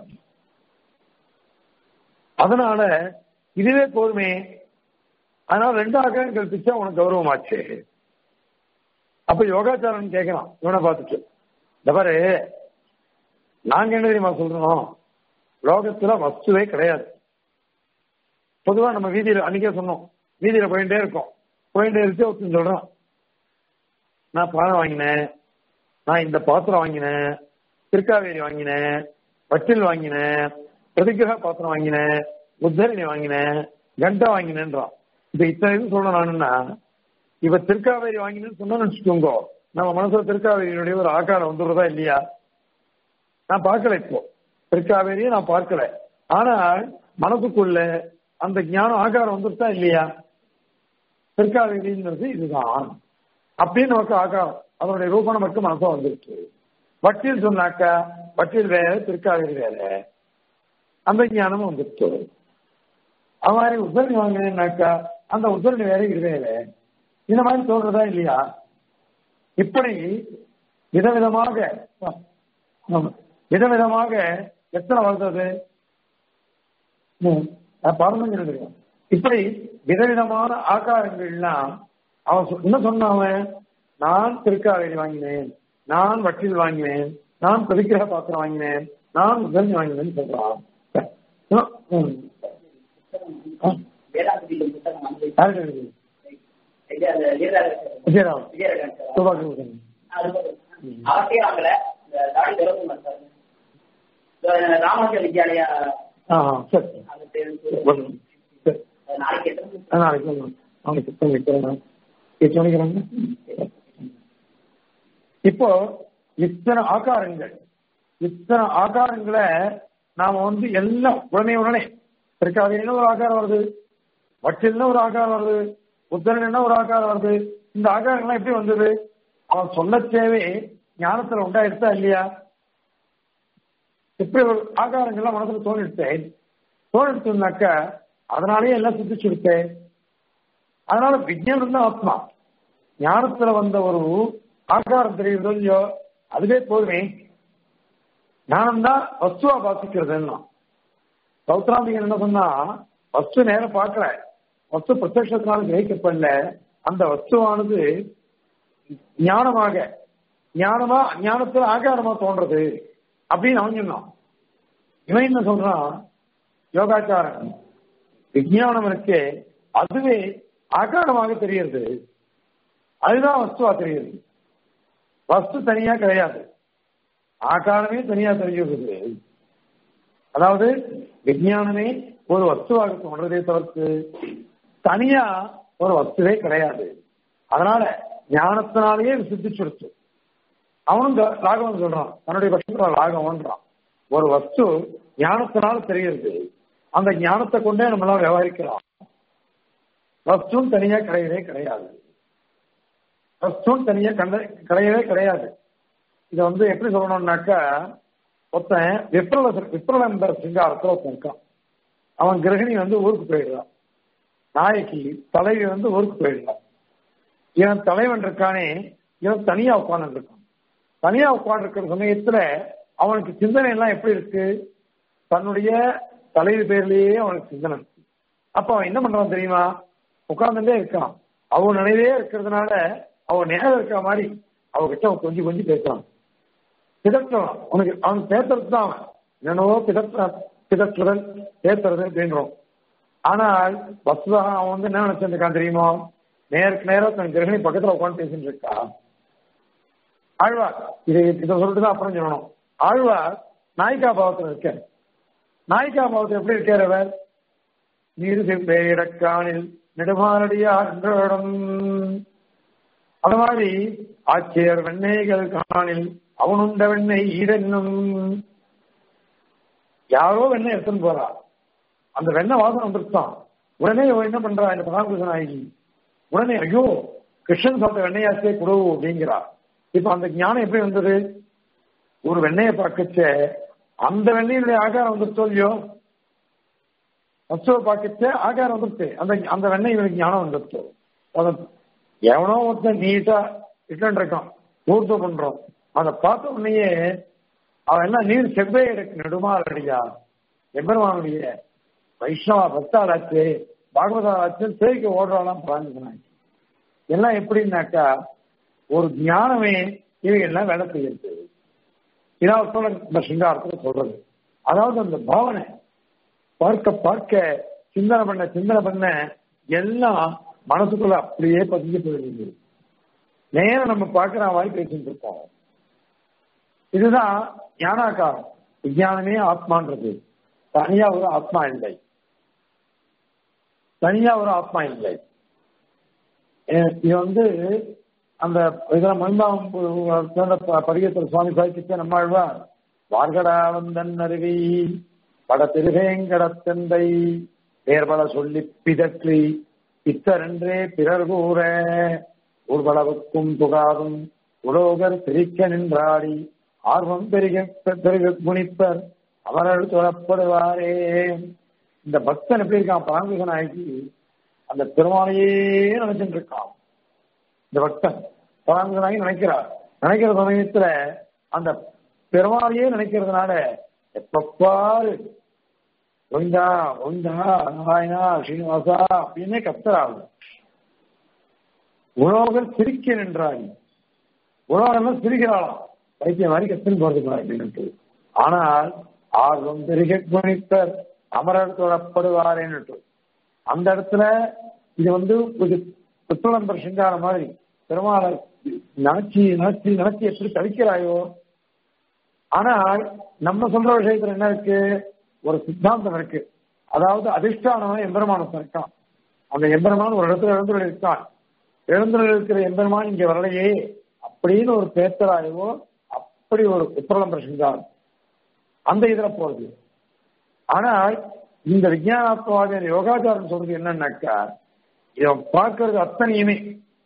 அதனால இதுவே போதுமே அதனால ரெண்டு ஆக்காரம் கல்பிச்சா உனக்கு கௌரவமாச்சு அப்ப யோகாச்சாரன் கேட்கலாம் இவனை பார்த்துட்டு இந்த பாரு நாங்க என்ன தெரியுமா சொல்றோம் லோகத்துல வஸ்துவே கிடையாது பொதுவா நம்ம வீதியில அன்னைக்கே சொன்னோம் வீதியில போயிட்டே இருக்கோம் போயிட்டே இருக்கு ஒருத்தன் சொல்றான் நான் பழம் வாங்கினேன் நான் இந்த பாத்திரம் வாங்கினேன் திருக்காவேரி வாங்கினேன் வட்டில் வாங்கினேன் பிரதிகிரக பாத்திரம் வாங்கினேன் உத்தரணி வாங்கினேன் கண்டா வாங்கினேன்றான் இப்ப இத்தனை இது சொல்லணும்னா இப்ப திருக்காவேரி வாங்கினேன்னு சொன்னா நினைச்சுக்கோங்க நம்ம மனசுல திருக்காவேரியினுடைய ஒரு ஆக்காரம் வந்துடுறதா இல்லையா நான் பார்க்கல இப்போ திருக்காவேரியை நான் பார்க்கல ஆனால் மனசுக்குள்ள அந்த ஞானம் ஆகாரம் வந்துருச்சா இல்லையா திருக்காவேரிங்கிறது இதுதான் அப்படின்னு நமக்கு ஆகாரம் அதனுடைய ரூபம் நமக்கு மனசா வந்துருச்சு வட்டில் சொன்னாக்கா வட்டில் வேற திருக்காவேரி வேற அந்த ஞானமும் வந்துருச்சு அது மாதிரி உத்தரணி வாங்கினேன்னாக்கா அந்த உத்தரணி வேற இது வேற இந்த மாதிரி சொல்றதா இல்லையா இப்படி விதவிதமாக விதவிதமாக எத்தனை வளர்ந்தது பாரம்பரியம் தெரியும் இப்படி விதவிதமான ஆகாரங்கள்லாம் அவன் என்ன சொன்னான் நான் திருக்காவேரி வாங்கினேன் நான் வட்டில் வாங்கினேன் நான் பிரதிகிரக பாத்திரம் வாங்கினேன் நான் உதவி வாங்கினேன்னு சொல்றான் அவசியம் வாங்கல தாடி ராமானுஜ வித்யாலயா சரி நாளைக்கு எத்தனை நாளைக்கு நாளைக்கு வைக்கிறேன் எட்டு மணிக்கிறாங்க இப்போ இத்தனை ஆகாரங்கள் இத்தனை ஆகாரங்களை நாம வந்து எல்லாம் உடனே உடனே திருக்காவிரின்னு ஒரு ஆகாரம் வருது வட்டில்னு ஒரு ஆகாரம் வருது உத்தரன் ஒரு ஆகாரம் வருது இந்த ஆகாரங்கள்லாம் எப்படி வந்தது அவன் சொன்ன தேவை ஞானத்துல உண்டாயிருத்தா இல்லையா இப்படி ஒரு ஆகாரங்கள்லாம் மனசுல தோணிடுத்தேன் தோணிடுச்சுனாக்கா அதனாலேயே எல்லாம் சித்திச்சுடுத்தேன் அதனால விஜயானம் தான் ஆத்மா ஞானத்துல வந்த ஒரு ஆகாரம் தெரியுதோ இல்லையோ அதுவே போதுமே ஞானம் தான் வஸ்துவா பாசிக்கிறதுன்னா சௌத்ராம்பிகன் என்ன சொன்னா வஸ்து நேரம் பார்க்கல வஸ்து பிரத்யத்தினால கிரகிக்கப்படல அந்த வஸ்துவானது ஞானமாக ஞானமா ஞானத்துல ஆகாரமா தோன்றது அப்படின்னு அவன் சொன்னான் இவன் என்ன சொல்றான் யோகாச்சாரன் விஜயானம் இருக்கே அதுவே ஆகாரமாக தெரியுது அதுதான் வஸ்துவா தெரியுது வஸ்து தனியா கிடையாது ஆகாரமே தனியா தெரியுது அதாவது விஜயானமே ஒரு வஸ்துவாக தோன்றதே தவிர்த்து தனியா ஒரு வஸ்துவே கிடையாது அதனால ஞானத்தினாலேயே சித்திச்சுடுச்சு அவனும் ராகவன் சொல்றான் தன்னுடைய பட்சத்துல ராகவன்றான் ஒரு வஸ்து ஞானத்தினால தெரியுது அந்த ஞானத்தை கொண்டே நம்மளாம் விவகரிக்கலாம் வஸ்துவும் தனியா கிடையவே கிடையாது வஸ்துவும் தனியா கண்ட கிடையவே கிடையாது இதை வந்து எப்படி சொல்லணும்னாக்கா ஒருத்தன் விப்ரல விப்ரலம்பர் சிங்காரத்தில் ஒருத்தன் இருக்கான் அவன் கிரகிணி வந்து ஊருக்கு போயிடுறான் நாயகி தலைவி வந்து ஊருக்கு போயிடுறான் இவன் தலைவன் இருக்கானே இவன் தனியா உட்கார்ந்து இருக்கான் தனியா உட்கார்ந்து இருக்கிற சமயத்துல அவனுக்கு சிந்தனை எல்லாம் எப்படி இருக்கு தன்னுடைய தலைவி பேர்லயே அவனுக்கு சிந்தனை இருக்கு அப்ப அவன் என்ன பண்றான் தெரியுமா உட்கார்ந்துட்டே இருக்கான் அவன் நினைவே இருக்கிறதுனால அவன் நேரம் இருக்கிற மாதிரி அவகிட்ட அவன் கொஞ்சம் கொஞ்சம் பேசுறான் பிதற்றுறான் உனக்கு அவன் பேசுறது தான் அவன் என்னவோ பிதற்ற பிதற்றுதல் பேசுறது அப்படின்றோம் ஆனால் வசுதா அவன் வந்து என்ன நினைச்சிருக்கான் தெரியுமா நேருக்கு நேரம் தன் கிரகணி பக்கத்துல உட்காந்து பேசிட்டு இருக்கா ஆழ்வார் இதை இதை சொல்லிட்டு தான் அப்புறம் சொல்லணும் ஆழ்வார் நாயிகா பாவத்தில் இருக்க நாயிகா பாவத்தில் எப்படி இருக்கார் அவர் நீர் செவ்வே இடக்கானில் நெடுமாரடியார் என்றிடம் அது மாதிரி ஆட்சியர் வெண்ணெய்கள் காணில் அவனுண்ட வெண்ணெய் ஈடென்னும் யாரோ வெண்ணெய் எடுத்துன்னு போறா அந்த வெண்ணெய் வாசம் வந்துருச்சான் உடனே இவன் என்ன பண்றா இந்த பராமரிச நாயகி உடனே ஐயோ கிருஷ்ணன் சாப்பிட்ட வெண்ணையாச்சே குடு அப்படிங்கிறா இப்ப அந்த ஞானம் எப்படி வந்தது ஒரு வெண்ணையை பார்க்கச்ச அந்த வெண்ணையினுடைய ஆகாரம் வந்துருச்சோ இல்லையோ வஸ்துவை பார்க்கச்ச ஆகாரம் வந்துருச்சு அந்த அந்த வெண்ணெய் இவனுக்கு ஞானம் வந்துருச்சு அது எவனோ ஒருத்தன் நீட்டா இட்டு இருக்கான் ஊர்த்து பண்றோம் அதை பார்த்த உடனேயே அவன் என்ன நீர் செவ்வே எடுக்கு நெடுமால் அடியா எம்பெருமானுடைய வைஷ்ணவா பக்தாளாச்சு பாகவதாச்சு சேரிக்க ஓடுறாலாம் பிராஞ்சினாங்க எல்லாம் எப்படின்னாக்கா ஒரு ஞானமே இவைகள்லாம் வேலை செய்யறது இதான் சொல்ல இந்த சிங்காரத்துல சொல்றது அதாவது அந்த பாவனை பார்க்க பார்க்க சிந்தனை பண்ண சிந்தனை பண்ண எல்லாம் மனசுக்குள்ள அப்படியே பதிஞ்சு போயிடுது நேரம் நம்ம பார்க்கிற மாதிரி பேசிட்டு இருப்போம் இதுதான் ஞானாக்காரம் விஞ்ஞானமே ஆத்மான்றது தனியா ஒரு ஆத்மா இல்லை தனியா ஒரு ஆத்மா இல்லை இது வந்து அந்த இதெல்லாம் மந்தாம் பதிகத்தில் சுவாமி சாய்ச்சிக்க நம்மாழ்வார் வார்கடா வந்தன் அருவி பட திருவேங்கடத்தந்தை பேர்பல சொல்லி பிதற்றி இத்தரென்றே பிறர் கூற ஊர்வலவுக்கும் புகாதும் உலோகர் பிரிக்க நின்றாடி ஆர்வம் பெருக பெருக குணிப்பர் அவர்கள் தொழப்படுவாரே இந்த பக்தன் எப்படி இருக்கான் பராமரிக நாயகி அந்த பெருமாளையே நினைச்சுட்டு இருக்கான் இந்த பக்தன் பராமரிக நாயகி நினைக்கிறார் நினைக்கிற சமயத்துல அந்த பெருமாளையே நினைக்கிறதுனால எப்பப்பாரு ஒய்ந்தா ஒய்ந்தா நாராயணா ஸ்ரீனிவாசா அப்படின்னே கத்துறாங்க உலோகர் சிரிக்க நின்றாய் உலோகம் சிரிக்கிறாளாம் வைத்திய மாதிரி கத்துன்னு போறதுக்கு அப்படின்னு ஆனால் ஆர்வம் பெருக குணிப்பர் அமரர் தொழப்படுவாரேன்னு அந்த இடத்துல இது வந்து ஒரு புத்தளம்பர் சிங்காரம் மாதிரி பெருமாளை நினைச்சி நினைச்சி நினைச்சி எப்படி தவிக்கிறாயோ ஆனால் நம்ம சொல்ற விஷயத்துல என்ன இருக்கு ஒரு சித்தாந்தம் இருக்கு அதாவது அதிர்ஷ்டானவன் எம்பெருமானத்தை இருக்கான் அந்த எம்பெருமான் ஒரு இடத்துல எழுந்துள்ள இருக்கான் எழுந்துள்ள இருக்கிற எம்பெருமான் இங்க வரலையே அப்படின்னு ஒரு பேத்தராயவோ அப்படி ஒரு உத்தரலம்பர சிங்காரம் அந்த இதுல போறது ஆனால் இந்த விஜயானாத்மவாத யோகாச்சாரம் சொல்றது என்னன்னாக்கா இவன் பார்க்கறது அத்தனையுமே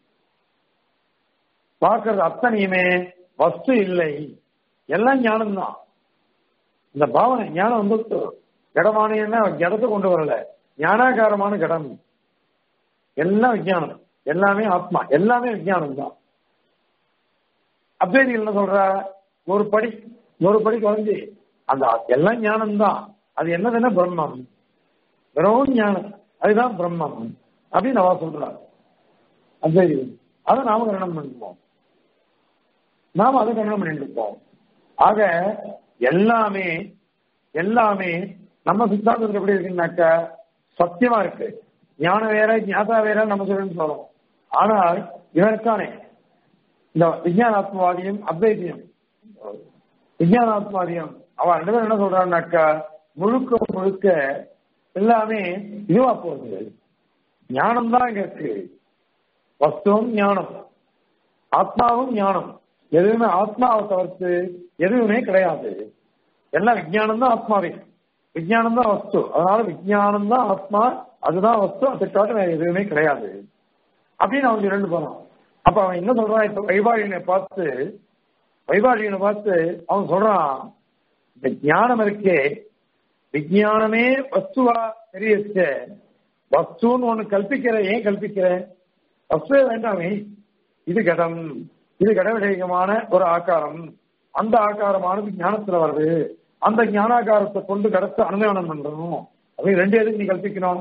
பார்க்கறது அத்தனையுமே வஸ்து இல்லை எல்லாம் ஞானம்தான் இந்த பாவனை ஞானம் வந்து கடமானேன்னா ஜடத்தை கொண்டு வரல ஞானாகாரமான கடம் எல்லாம் விஜயானம் எல்லாமே ஆத்மா எல்லாமே விஜயானம் தான் அத்வைதிகள் என்ன சொல்ற ஒரு படி ஒரு படி குறைஞ்சி அந்த எல்லாம் ஞானம் தான் அது என்னதுன்னா பிரம்மம் வெறும் ஞானம் அதுதான் பிரம்மம் அப்படின்னு அவ சொல்றார் அத்வைதிகள் அதை நாம கரணம் பண்ணிப்போம் நாம அதை கரணம் பண்ணிட்டு இருப்போம் ஆக எல்லாமே எல்லாமே நம்ம சித்தாந்தத்தில் எப்படி இருக்குன்னாக்கா சத்தியமா இருக்கு ஞானம் வேற ஞாதா வேற நம்ம சொல்லணும்னு சொல்றோம் ஆனால் இவருக்கானே இந்த விஜயானாத்மவாதியும் அத்வைத்தியம் விஜயானாத்மவாதியம் அவன் ரெண்டு பேரும் என்ன சொல்றான்னாக்கா முழுக்க முழுக்க எல்லாமே இதுவா போகுது ஞானம் தான் இங்க இருக்கு வஸ்துவும் ஞானம் ஆத்மாவும் ஞானம் எதுவுமே ஆத்மாவை தவிர்த்து எதுவுமே கிடையாது எல்லாம் விஜயானம் தான் ஆத்மாவே விஜயானம் தான் வஸ்து அதனால விஜயானம் தான் ஆத்மா அதுதான் வஸ்து அதுக்காக வேற எதுவுமே கிடையாது அப்படின்னு அவன் இரண்டு போறான் அப்ப அவன் என்ன சொல்றான் இப்ப வைவாழியனை பார்த்து வைவாழியனை பார்த்து அவன் சொல்றான் இந்த ஞானம் இருக்கே விஜயானமே வஸ்துவா தெரியச்ச வஸ்துன்னு ஒண்ணு கல்பிக்கிற ஏன் கல்பிக்கிற வஸ்துவே வேண்டாமே இது கடம் இது கடவிடயமான ஒரு ஆக்காரம் அந்த ஆக்காரமானது ஞானத்துல வருது அந்த ஞானாகாரத்தை கொண்டு கடத்தை அனுமதி பண்றணும் அப்படி ரெண்டு எதுக்கு நீ கல்பிக்கணும்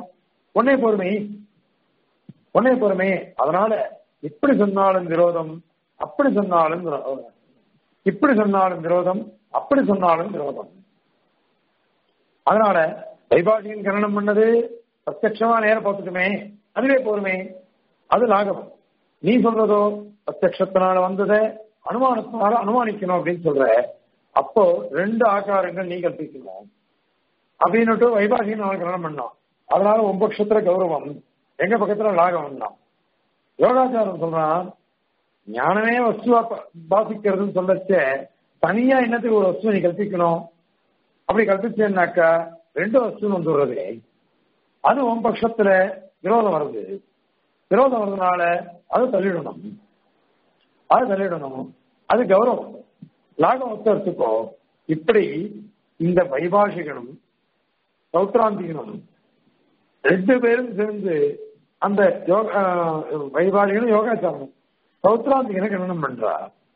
ஒன்னே பொறுமை ஒன்னே பொறுமை அதனால இப்படி சொன்னாலும் விரோதம் அப்படி சொன்னாலும் விரோதம். இப்படி சொன்னாலும் விரோதம் அப்படி சொன்னாலும் விரோதம் அதனால வைபாஷிகன் கரணம் பண்ணது பிரத்யட்சமா நேரம் பார்த்துட்டுமே அதுவே போருமே அது லாகவம் நீ சொல்றதோ பிரத்யட்சத்தினால வந்ததை அனுமானத்தினால அனுமானிக்கணும் அப்படின்னு சொல்ற அப்போ ரெண்டு ஆகாரங்கள் நீ கற்பிக்கணும் அப்படின்னுட்டு வைபாஷிகன் அவன் கரணம் பண்ணான் அதனால உன் பட்சத்துல கௌரவம் எங்க பக்கத்துல லாகவம் தான் யோகாச்சாரம் சொல்றான் ஞானமே வஸ்துவா ப- பாசிக்கிறதுன்னு சொல்லச்ச தனியா என்னத்துக்கு ஒரு வஸ்துவை நீ கற்பிக்கணும் அப்படி கற்பிச்சேன்னாக்கா ரெண்டு வஸ்துன்னு வந்துடுறது அது உன் பட்சத்துல விரோதம் வருது விரோதம் வர்றதுனால அது தள்ளிடணும் அது தள்ளிடணும் அது கௌரவம் லாகவத்தை எடுத்துக்கோ இப்படி இந்த வைபாஷிகனும் சௌத்ராந்திகனும் ரெண்டு பேரும் சேர்ந்து அந்த யோகா வைபாஷிகனும் யோகாச்சாரம் சௌத்ராந்திகனை கண்டனம் பண்றா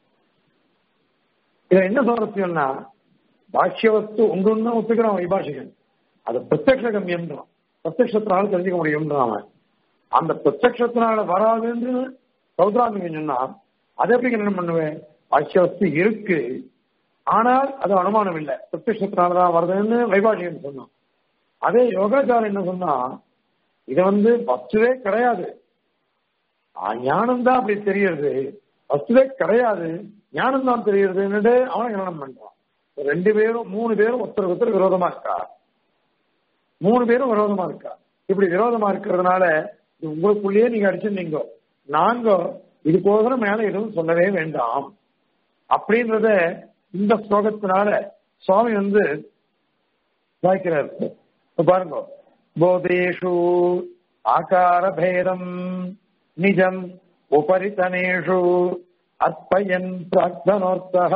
இதுல என்ன சுவாரஸ்யம்னா பாஷ்ய வஸ்து ஒன்றுன்னு ஒத்துக்கிறான் வைபாஷிகன் அது பிரத்யக்ஷ கம்யம்ன்றான் பிரத்யக்ஷத்தினால தெரிஞ்சுக்க முடியும்ன்றான் அவன் அந்த பிரத்யக்ஷத்தினால வராதுன்னு சௌத்ராந்திகன் சொன்னா அதை எப்படி கண்டனம் பண்ணுவேன் பாஷ்ய வஸ்து இருக்கு ஆனால் அது அனுமானம் இல்லை பிரத்யக்ஷத்தினால தான் வருதுன்னு வைபாஷிகன் சொன்னான் அதே யோகாச்சாரம் என்ன சொன்னா இது வந்து வஸ்துவே கிடையாது ஞானம் தான் அப்படி தெரியறது வஸ்துவே கிடையாது ஞானம் தான் தெரியறதுன்னு அவனை கல்யாணம் பண்றான் ரெண்டு பேரும் மூணு பேரும் ஒருத்தருக்கு ஒருத்தர் விரோதமா இருக்கா மூணு பேரும் விரோதமா இருக்கா இப்படி விரோதமா இருக்கிறதுனால இது உங்களுக்குள்ளேயே நீங்க அடிச்சிருந்தீங்க நாங்க இது போகிற மேல எதுவும் சொல்லவே வேண்டாம் அப்படின்றத இந்த ஸ்லோகத்தினால சுவாமி வந்து வாய்க்கிறார் இப்ப பாருங்க போதேஷு ஆகார பேதம் நிஜம் உபரிதனேஷு அர்ப்பயன் பிரார்த்தனோர்த்தः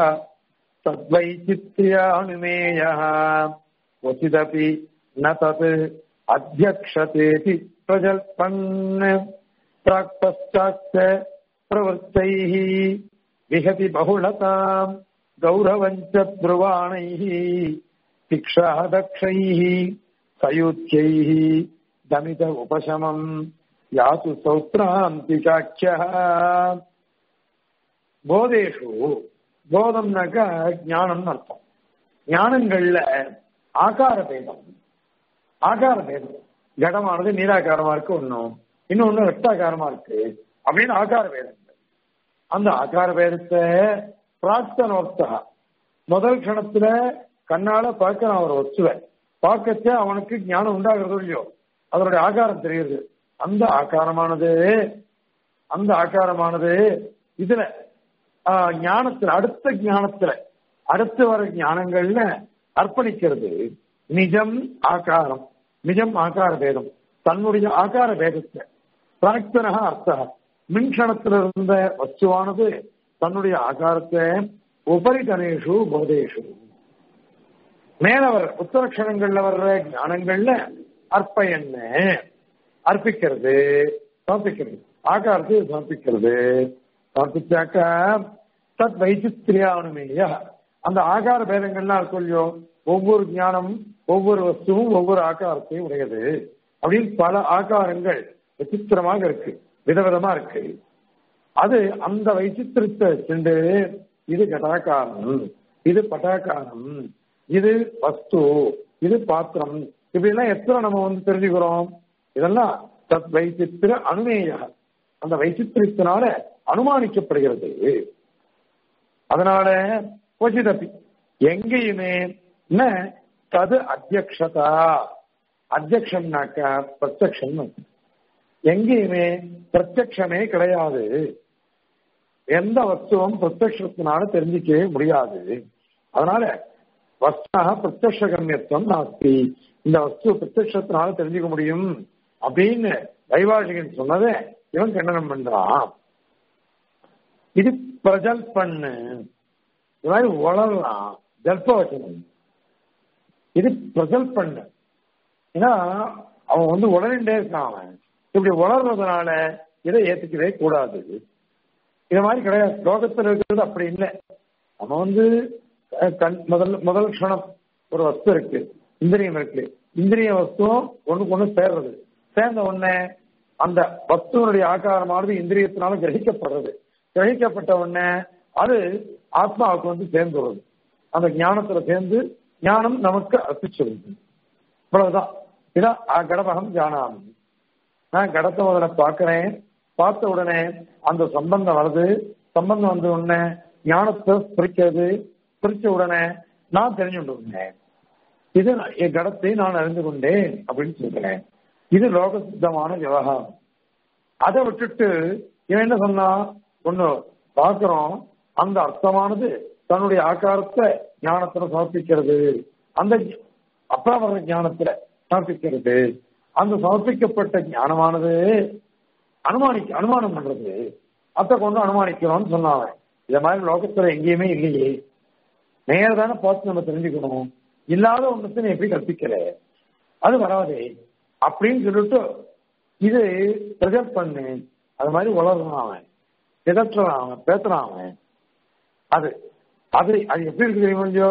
तद्वैचित्र्यानुमेयः क्वचिदपि न तत् अध्यक्षतेति प्रजल्पन् प्राक्पश्चाच्च प्रवृत्तैः विहति बहुलताम् गौरवम् च ब्रुवाणैः शिक्षादक्षैः सयूच्यैः दमित उपशमम् यातु सौत्रान्तिकाख्यः போதேஷு போதம்னாக்கா ஞானம்னு அர்த்தம் ஞானங்கள்ல ஆகார பேதம் ஆகார பேதம் கடமானது நீராகாரமா இருக்கு ஒன்னும் இன்னொன்னு வெட்டாகாரமா இருக்கு அப்படின்னு ஆகார பேதம் அந்த ஆகார பேதத்தை பிரார்த்தனோர்த்தா முதல் கணத்துல கண்ணால பார்க்க அவர் வச்சுவேன் பார்க்கச்ச அவனுக்கு ஞானம் உண்டாகிறது இல்லையோ அதனுடைய ஆகாரம் தெரியுது அந்த ஆகாரமானது அந்த ஆகாரமானது இதுல ஆஹ், ஞானத்துல அடுத்த ஞானத்துல அடுத்து வர ஞானங்கள்ல அர்ப்பணிக்கிறது நிஜம் ஆகாரம் நிஜம் ஆகார பேதம் தன்னுடைய ஆகார பேதத்தை பிராக்தனக அர்த்தம் மின்கணத்துல இருந்த வஸ்துவானது தன்னுடைய ஆகாரத்தை உபரிதனேஷு போதேஷு மேல வர்ற உத்தரக்ஷணங்கள்ல வர்ற ஞானங்கள்ல அற்ப என்ன அர்ப்பிக்கிறது சமர்ப்பிக்கிறது ஆகாரத்தை சமர்ப்பிக்கிறது சமர்ப்பிச்சாக்கா தத் வைச்சித்திரியானுமேய அந்த ஆகார பேதங்கள்லாம் இருக்கும் இல்லையோ ஒவ்வொரு ஞானம் ஒவ்வொரு வஸ்துவும் ஒவ்வொரு ஆகாரத்தையும் உடையது அப்படின்னு பல ஆகாரங்கள் விசித்திரமாக இருக்கு விதவிதமா இருக்கு அது அந்த வைச்சித்திரத்தை சென்று இது கடாகாரம் இது பட்டாகாரம் இது வஸ்து இது பாத்திரம் இப்படி எல்லாம் எத்தனை நம்ம வந்து தெரிஞ்சுக்கிறோம் இதெல்லாம் தத் வைச்சித்திர அனுமேய அந்த வைச்சித்திரத்தினால அனுமானிக்கப்படுகிறது அதனால கொச்சிதப்பி எங்கேயுமே என்ன தது அத்தியக்ஷதா அத்தியக்ஷம்னாக்கா பிரத்யக்ஷம் எங்கேயுமே பிரத்யக்ஷமே கிடையாது எந்த வஸ்துவும் பிரத்யக்ஷத்தினால தெரிஞ்சிக்கவே முடியாது அதனால வஸ்தாக பிரத்யக்ஷ கண்ணியத்துவம் நாஸ்தி இந்த வஸ்து பிரத்யக்ஷத்தினால தெரிஞ்சுக்க முடியும் அப்படின்னு வைவாஷிகன் சொன்னதை இவன் கண்டனம் பண்றான் இது பிரஜல் பண்ணு இது மாதிரி வளரலாம் ஜல்ப வச்சனம் இது பிரஜல் பண்ணு ஏன்னா அவன் வந்து உடனே இருக்கான் அவன் இப்படி வளர்றதுனால இதை ஏத்துக்கவே கூடாது இது மாதிரி கிடையாது லோகத்தில் இருக்கிறது அப்படி இல்லை நம்ம வந்து அஹ், கண் முதல் முதல் க்ஷணம் ஒரு வஸ்து இருக்கு இந்திரியம் இருக்கு இந்திரிய வஸ்துவும் ஒண்ணுக்கு ஒண்ணு சேர்றது சேர்ந்த உடனே அந்த வஸ்துவனுடைய ஆகாரமானது இந்திரியத்தினால கிரகிக்கப்படுறது கிரகிக்கப்பட்ட உடனே அது ஆத்மாவுக்கு வந்து சேர்ந்துள்ளது அந்த ஞானத்துல சேர்ந்து ஞானம் நமக்கு அர்ப்பிச்சிருது இவ்வளவுதான் இதான் கடபகம் ஜானாமி நான் கடத்த முதல்ல பார்க்கிறேன் பார்த்த உடனே அந்த சம்பந்தம் வருது சம்பந்தம் வந்த உடனே ஞானத்தை பிரிக்கிறது பிரிச்ச உடனே நான் தெரிஞ்சுட்டு இருந்தேன் இது என் கடத்தை நான் அறிந்து கொண்டேன் அப்படின்னு சொல்கிறேன் இது லோக சித்தமான விவகாரம் அதை விட்டுட்டு இவன் என்ன சொன்னா ஒண்ணு பார்க்கிறோம் அந்த அர்த்தமானது தன்னுடைய ஆக்காரத்தை ஞானத்துல சமர்ப்பிக்கிறது அந்த அப்புறம் வர்ற ஞானத்துல சமர்ப்பிக்கிறது அந்த சமர்ப்பிக்கப்பட்ட ஞானமானது அனுமானிக்க அனுமானம் பண்றது அத்தை கொண்டு அனுமானிக்கிறோம்னு சொன்னாங்க இத மாதிரி லோகத்துல எங்கேயுமே இல்லையே நேரதான பார்த்து நம்ம தெரிஞ்சுக்கணும் இல்லாத ஒன்றத்தை எப்படி கற்பிக்கல அது வராதே அப்படின்னு சொல்லிட்டு இது ப்ரெசென்ட் பண்ணு அது மாதிரி வளர்றான் அவன் எதற்றான் அவன் பேசுறான் அவன் அது அது அது எப்படி இருக்கு தெரியுமா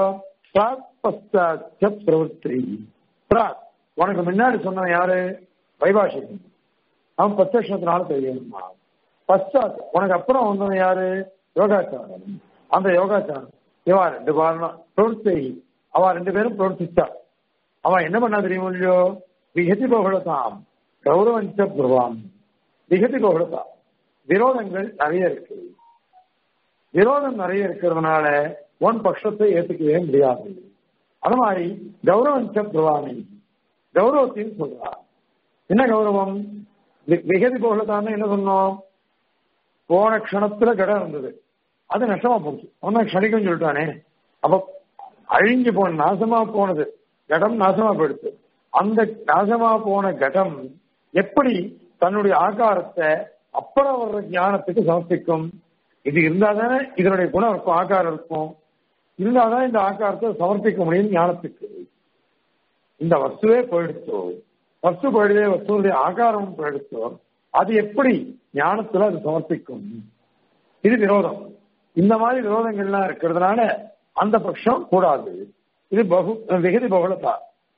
பிரவர்த்தி உனக்கு முன்னாடி சொன்ன யாரு வைபாஷிகன் அவன் பிரத்யத்தினால தெரியணுமா பశ్చాத் உனக்கு அப்புறம் வந்தவன் யாரு யோகாச்சாரன் அந்த யோகாச்சாரன் இவா ரெண்டு காரணம் பிரவர்த்தி அவ ரெண்டு பேரும் பிரவர்த்திச்சா அவன் என்ன பண்ணா தெரியுமோ இல்லையோ விகதி பகுலதாம் கௌரவஞ்ச பிரவாம் விகதி பகுலதா விரோதங்கள் நிறைய இருக்கு விரோதம் நிறைய இருக்கிறதுனால ஒன் பட்சத்தை ஏத்துக்கவே முடியாது அது மாதிரி கௌரவஞ்ச பிரவாமி கௌரவத்தையும் சொல்றா என்ன கௌரவம் விகதி பகுலதான்னு என்ன சொன்னோம் போன க்ஷணத்துல கடம் இருந்தது அது நஷ்டமா போச்சு ஒன்னும் க்ஷணிக்கும் சொல்லிட்டானே அப்ப அழிஞ்சு போன நாசமா போனது கடம் நாசமா போயிடுச்சு அந்த நாசமா போன கடம் எப்படி தன்னுடைய ஆகாரத்தை அப்புறம் வர்ற ஞானத்துக்கு சமர்ப்பிக்கும் இது இருந்தாதானே இதனுடைய குணம் இருக்கும் ஆகாரம் இருக்கும் இருந்தாதான் இந்த ஆகாரத்தை சமர்ப்பிக்க முடியும் ஞானத்துக்கு இந்த வஸ்துவே போயிடுச்சோ வஸ்து போயிடுதே வஸ்துடைய ஆகாரமும் போயிடுச்சோ அது எப்படி ஞானத்துல அது சமர்ப்பிக்கும் இது விரோதம் இந்த மாதிரி விரோதங்கள்லாம் இருக்கிறதுனால அந்த பட்சம் கூடாது இது பகு விகதி பகுலதா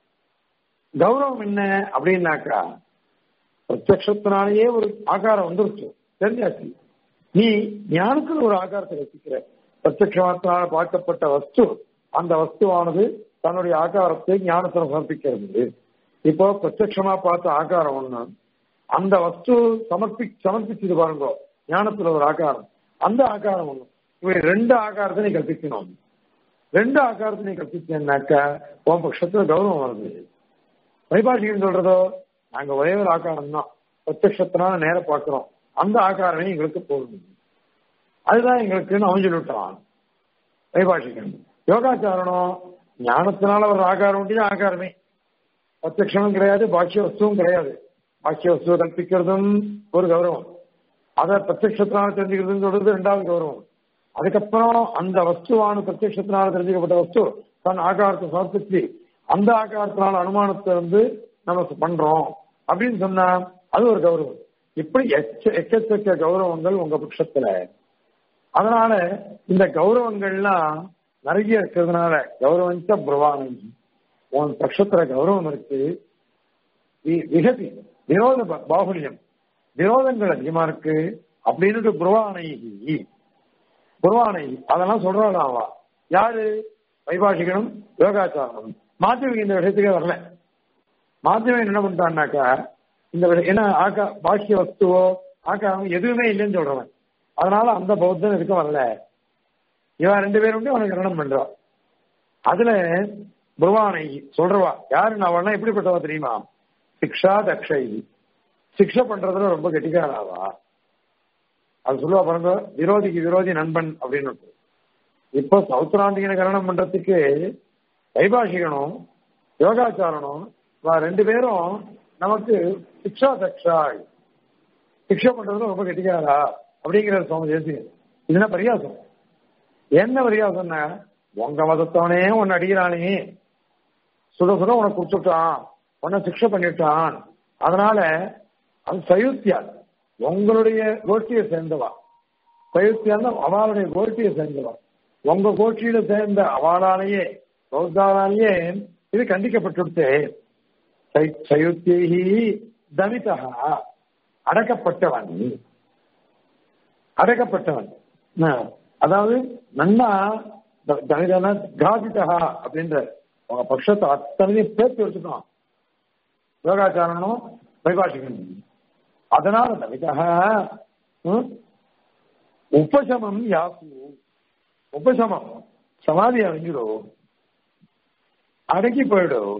கௌரவம் என்ன அப்படின்னாக்கா பிரத்யத்தினாலேயே ஒரு ஆகாரம் வந்துருச்சு தெரிஞ்சாச்சு நீ ஞானத்துல ஒரு ஆகாரத்தை வச்சுக்கிற பிரத்யமாத்தினால பார்க்கப்பட்ட வஸ்து அந்த வஸ்துவானது தன்னுடைய ஆகாரத்தை ஞானத்துல சமர்ப்பிக்கிறது இப்போ பிரத்யமா பார்த்த ஆகாரம் ஒண்ணு அந்த வஸ்து சமர்ப்பி சமர்ப்பிச்சது பாருங்க ஞானத்துல ஒரு ஆகாரம் அந்த ஆகாரம் ஒண்ணு இவை ரெண்டு ஆகாரத்தை நீ கற்பிக்கணும் ரெண்டு ஆகாரத்தை நீ கற்பிச்சேன்னாக்கா உன் பட்சத்துல கௌரவம் வருது வைபாஷிகன் சொல்றதோ நாங்க ஒரே ஒரு ஆகாரம் தான் பிரத்யத்தினால நேர பார்க்கிறோம் அந்த ஆகாரமே எங்களுக்கு போதும் அதுதான் எங்களுக்குன்னு அவன் சொல்லிவிட்டான் வைபாஷிகன் யோகாச்சாரணம் ஞானத்தினால ஒரு ஆகாரம் உண்டு ஆகாரமே பிரத்யக்ஷமும் கிடையாது பாக்கிய வஸ்துவும் கிடையாது பாக்கிய வஸ்துவை கற்பிக்கிறதும் ஒரு கௌரவம் அதை பிரத்யத்தினால தெரிஞ்சுக்கிறதுன்னு சொல்றது ரெண்டாவது கௌரவம் அதுக்கப்புறம் அந்த வஸ்துவான பிரத்யத்தினால தெரிஞ்சுக்கப்பட்ட வஸ்து தன் ஆகாரத்தை சமர்ப்பிச்சு அந்த ஆகாரத்தினால அனுமானத்தை வந்து நம்ம பண்றோம் அப்படின்னு சொன்னா அது ஒரு கௌரவம் இப்படி எக்கச்சக்க கௌரவங்கள் உங்க பட்சத்துல அதனால இந்த கௌரவங்கள்லாம் நிறைய இருக்கிறதுனால கௌரவஞ்ச பிரவானம் உன் பட்சத்துல கௌரவம் இருக்கு விகதி விரோத பாகுல்யம் விரோதங்கள் அதிகமா இருக்கு அப்படின்னு புருவானைகி புருவானை அதெல்லாம் சொல்றாளாவா யாரு வைபாஷிகனும் யோகாச்சாரனும் மாத்தியமிக இந்த விஷயத்துக்கே வரல மாத்தியமிகன் என்ன பண்ணிட்டான்னாக்கா இந்த என்ன ஆக்கா பாக்கிய வஸ்துவோ ஆக்காரம் எதுவுமே இல்லைன்னு சொல்றவன் அதனால அந்த பௌத்தம் இருக்க வரல இவன் ரெண்டு பேரும் உண்டு அவனுக்கு கரணம் பண்றான் அதுல புருவானை சொல்றவா யாரு நான் எப்படிப்பட்டவா தெரியுமா சிக்ஷா தக்ஷை சிக்ஷை பண்றதுல ரொம்ப கெட்டிக்காராவா அது சொல்லுவா பாருங்க விரோதிக்கு விரோதி நண்பன் அப்படின்னு இப்போ சௌத்ராந்திகனை கரணம் பண்றதுக்கு வைபாஷிகனும் யோகாச்சாரனும் ரெண்டு பேரும் நமக்கு சிக்ஷா தக்ஷா சிக்ஷா பண்றதுல ரொம்ப கெட்டிக்காரா அப்படிங்கிற சுவாமி தேசியம் இதுனா பரியாசம் என்ன பரியாசம்னா உங்க மதத்தவனே உன்னை அடிக்கிறானே சுட சுட உனக்கு கொடுத்துட்டான் உன்னை சிக்ஷை பண்ணிட்டான் அதனால அது சயுத்தியா உங்களுடைய கோஷ்டியை சேர்ந்தவா சயுத்தியான்னா அவளுடைய கோஷ்டியை சேர்ந்தவா உங்க கோஷ்டியில சேர்ந்த அவளாலேயே பௌத்தாலேயே இது கண்டிக்கப்பட்டுடுத்து சயுத்தியி தவிதா அடக்கப்பட்டவன் அடக்கப்பட்டவன் என்ன? அதாவது நன்னா த- தவிதனா காதிதா அப்படின்ற உங்க பட்சத்தை அத்தனையும் பேர்த்து வச்சுக்கணும் யோகாச்சாரனும் வைபாஷிகனும் அதனால தவிதா ம், உபசமம் யாசு உபசமம் சமாதி அடைஞ்சிடும் அடக்கி போயிடும்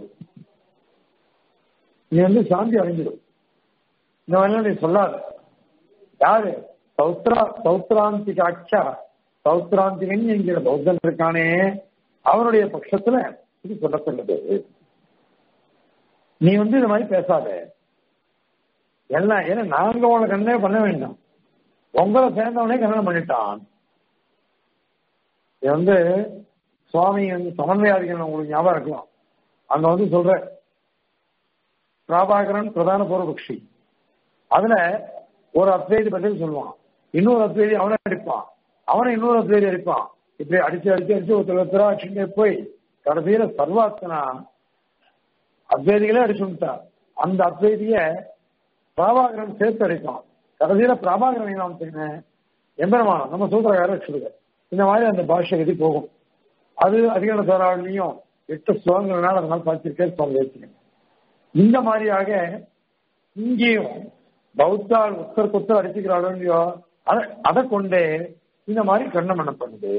நீ வந்து சாந்தி அடைஞ்சிடும் இந்த மாதிரிலாம் நீ சொல்லாத யாரு சௌத்ரா சௌத்ராந்திகாட்சா சௌத்ராந்திகன் என்கிற பௌத்தன் இருக்கானே அவனுடைய பட்சத்துல இது சொல்லப்படுது நீ வந்து இந்த மாதிரி பேசாத எல்லாம் ஏன்னா நாங்க உனக்கு கண்ணே பண்ண வேண்டாம் உங்களை சேர்ந்தவனே கல்யாணம் பண்ணிட்டான் இது வந்து சுவாமி வந்து சமன்வயாதிகள் உங்களுக்கு ஞாபகம் இருக்கலாம் அங்க வந்து சொல்ற பிராபாகரன் பிரதான பூர்வபக்ஷி அதுல ஒரு அத்வைதி பதில் சொல்லுவான் இன்னொரு அத்வைதி அவனை அடிப்பான் அவனை இன்னொரு அத்வைதி அடிப்பான் இப்படி அடிச்சு அடிச்சு அடிச்சு ஒருத்தர் ஒருத்தரா அடிச்சுட்டே போய் கடைசியில சர்வாத்தனா அத்வைதிகளே அடிச்சுட்டான் அந்த அத்வைதிய பிராபாகரன் சேர்த்து அடிப்பான் கடைசியில பிராபாகரன் என்ன எம்பெருமானம் நம்ம சூத்திரக்காரர் சொல்லுங்க இந்த மாதிரி அந்த பாஷை விதி போகும் அது அதிகார தாராவிலையும் எட்டு ஸ்லோகங்கள்னால அதனால பார்த்திருக்கேன் சுவாமி வச்சுக்கேன் இந்த மாதிரியாக இங்கேயும் பௌத்தால் உத்தர் குத்தர் அடிச்சுக்கிறாளோ இல்லையோ அதை அதை கொண்டே இந்த மாதிரி கண்ணம் பண்ணப்படுது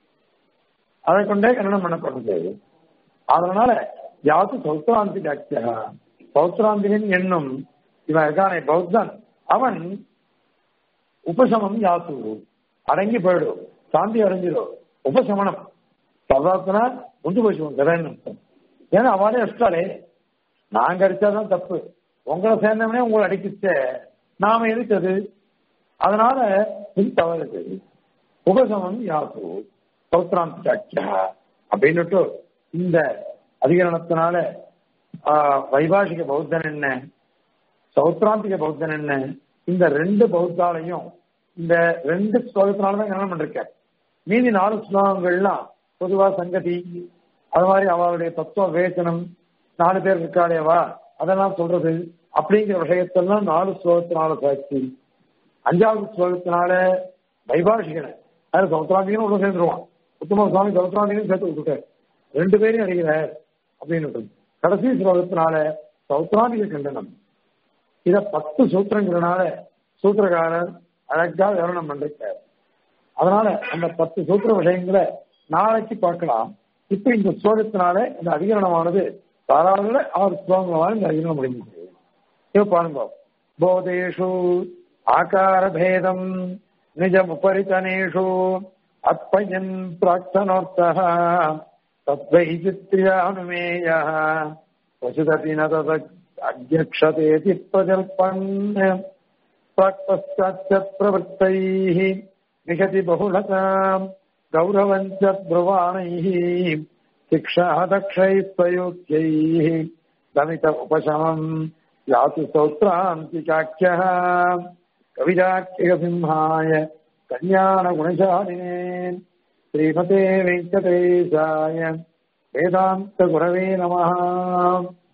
அதை கொண்டே கண்ணனம் பண்ணப்படுது அதனால யாது சௌத்ராந்தி டாக்டியா சௌத்ராந்திகன் என்னும் இவன் இருக்கானே பௌத்தன் அவன் உபசமம் யாத்து அடங்கி போயிடும் சாந்தி அடைஞ்சிடும் உபசமனம் சர்வாத்தனா முந்து போச்சுவோம் கதைன்னு அர்த்தம் ஏன்னா அவனே அடிச்சாலே நாங்க அடிச்சாதான் தப்பு உங்களை சேர்ந்தவனே உங்களை அடிக்கிச்ச நாம எதுக்கு அதனால இது தவறுது உபசமம் யாத்து சௌத்ராந்தி சாட்சியா அப்படின்னுட்டு இந்த அதிகரணத்தினால ஆஹ், வைபாஷிக பௌத்தன் என்ன சௌத்ராந்திக பௌத்தன் என்ன இந்த ரெண்டு பௌத்தாலையும் இந்த ரெண்டு ஸ்லோகத்தினால தான் கல்யாணம் பண்ணிருக்கார் மீதி நாலு ஸ்லோகங்கள்லாம் பொதுவா சங்கதி அது மாதிரி அவளுடைய தத்துவ விவேச்சனம் நாலு பேர் இருக்காளேவா அதெல்லாம் சொல்றது அப்படிங்கிற விஷயத்தெல்லாம் நாலு ஸ்லோகத்தினால சாட்சி அஞ்சாவது ஸ்லோகத்தினால வைபாஷிகனை அது சௌத்ராந்திகனும் உள்ள சேர்ந்துருவான் உத்தம சுவாமி சௌத்ராந்திகனும் சேர்த்து விட்டுட்டார் ரெண்டு பேரையும் அடிக்கிறார் அப்படின்னு கடைசி ஸ்லோகத்தினால சௌத்ராந்திக கண்டனம் இத பத்து சூத்திரங்கிறனால சூத்திரக்காரர் அழகா விவரணம் பண்ணிருக்கார் அதனால அந்த பத்து சூத்திர விஷயங்களை நாளைக்கு பார்க்கலாம் இப்ப இந்த ஸ்லோகத்தினால இந்த அதிகரணமானது தாராள ஆறு ஸ்லோகங்களால இந்த அதிகரணம் முடிஞ்சது இப்ப பாருங்க போதேஷு ஆகார பேதம் நிஜமுபரித்தனேஷு அத்பயன் பிராக்தனோர்த்தः तद्वैचित्र्यानुमेयः क्वचिदपि न तद् अध्यक्षतेति प्रजल्पन् प्राक्पश्चाच्च प्रवृत्तैः निषति बहुलताम् गौरवम् च ब्रुवाणैः शिक्षादक्षैः स्वयोग्यैः दमित उपशमम् यातु स्तोत्रान्तिकाख्यः कविदाख्यसिंहाय कल्याणगुणशालिने श्रीमते वेङ्कटेशाय वेदान्तगुरवे नमः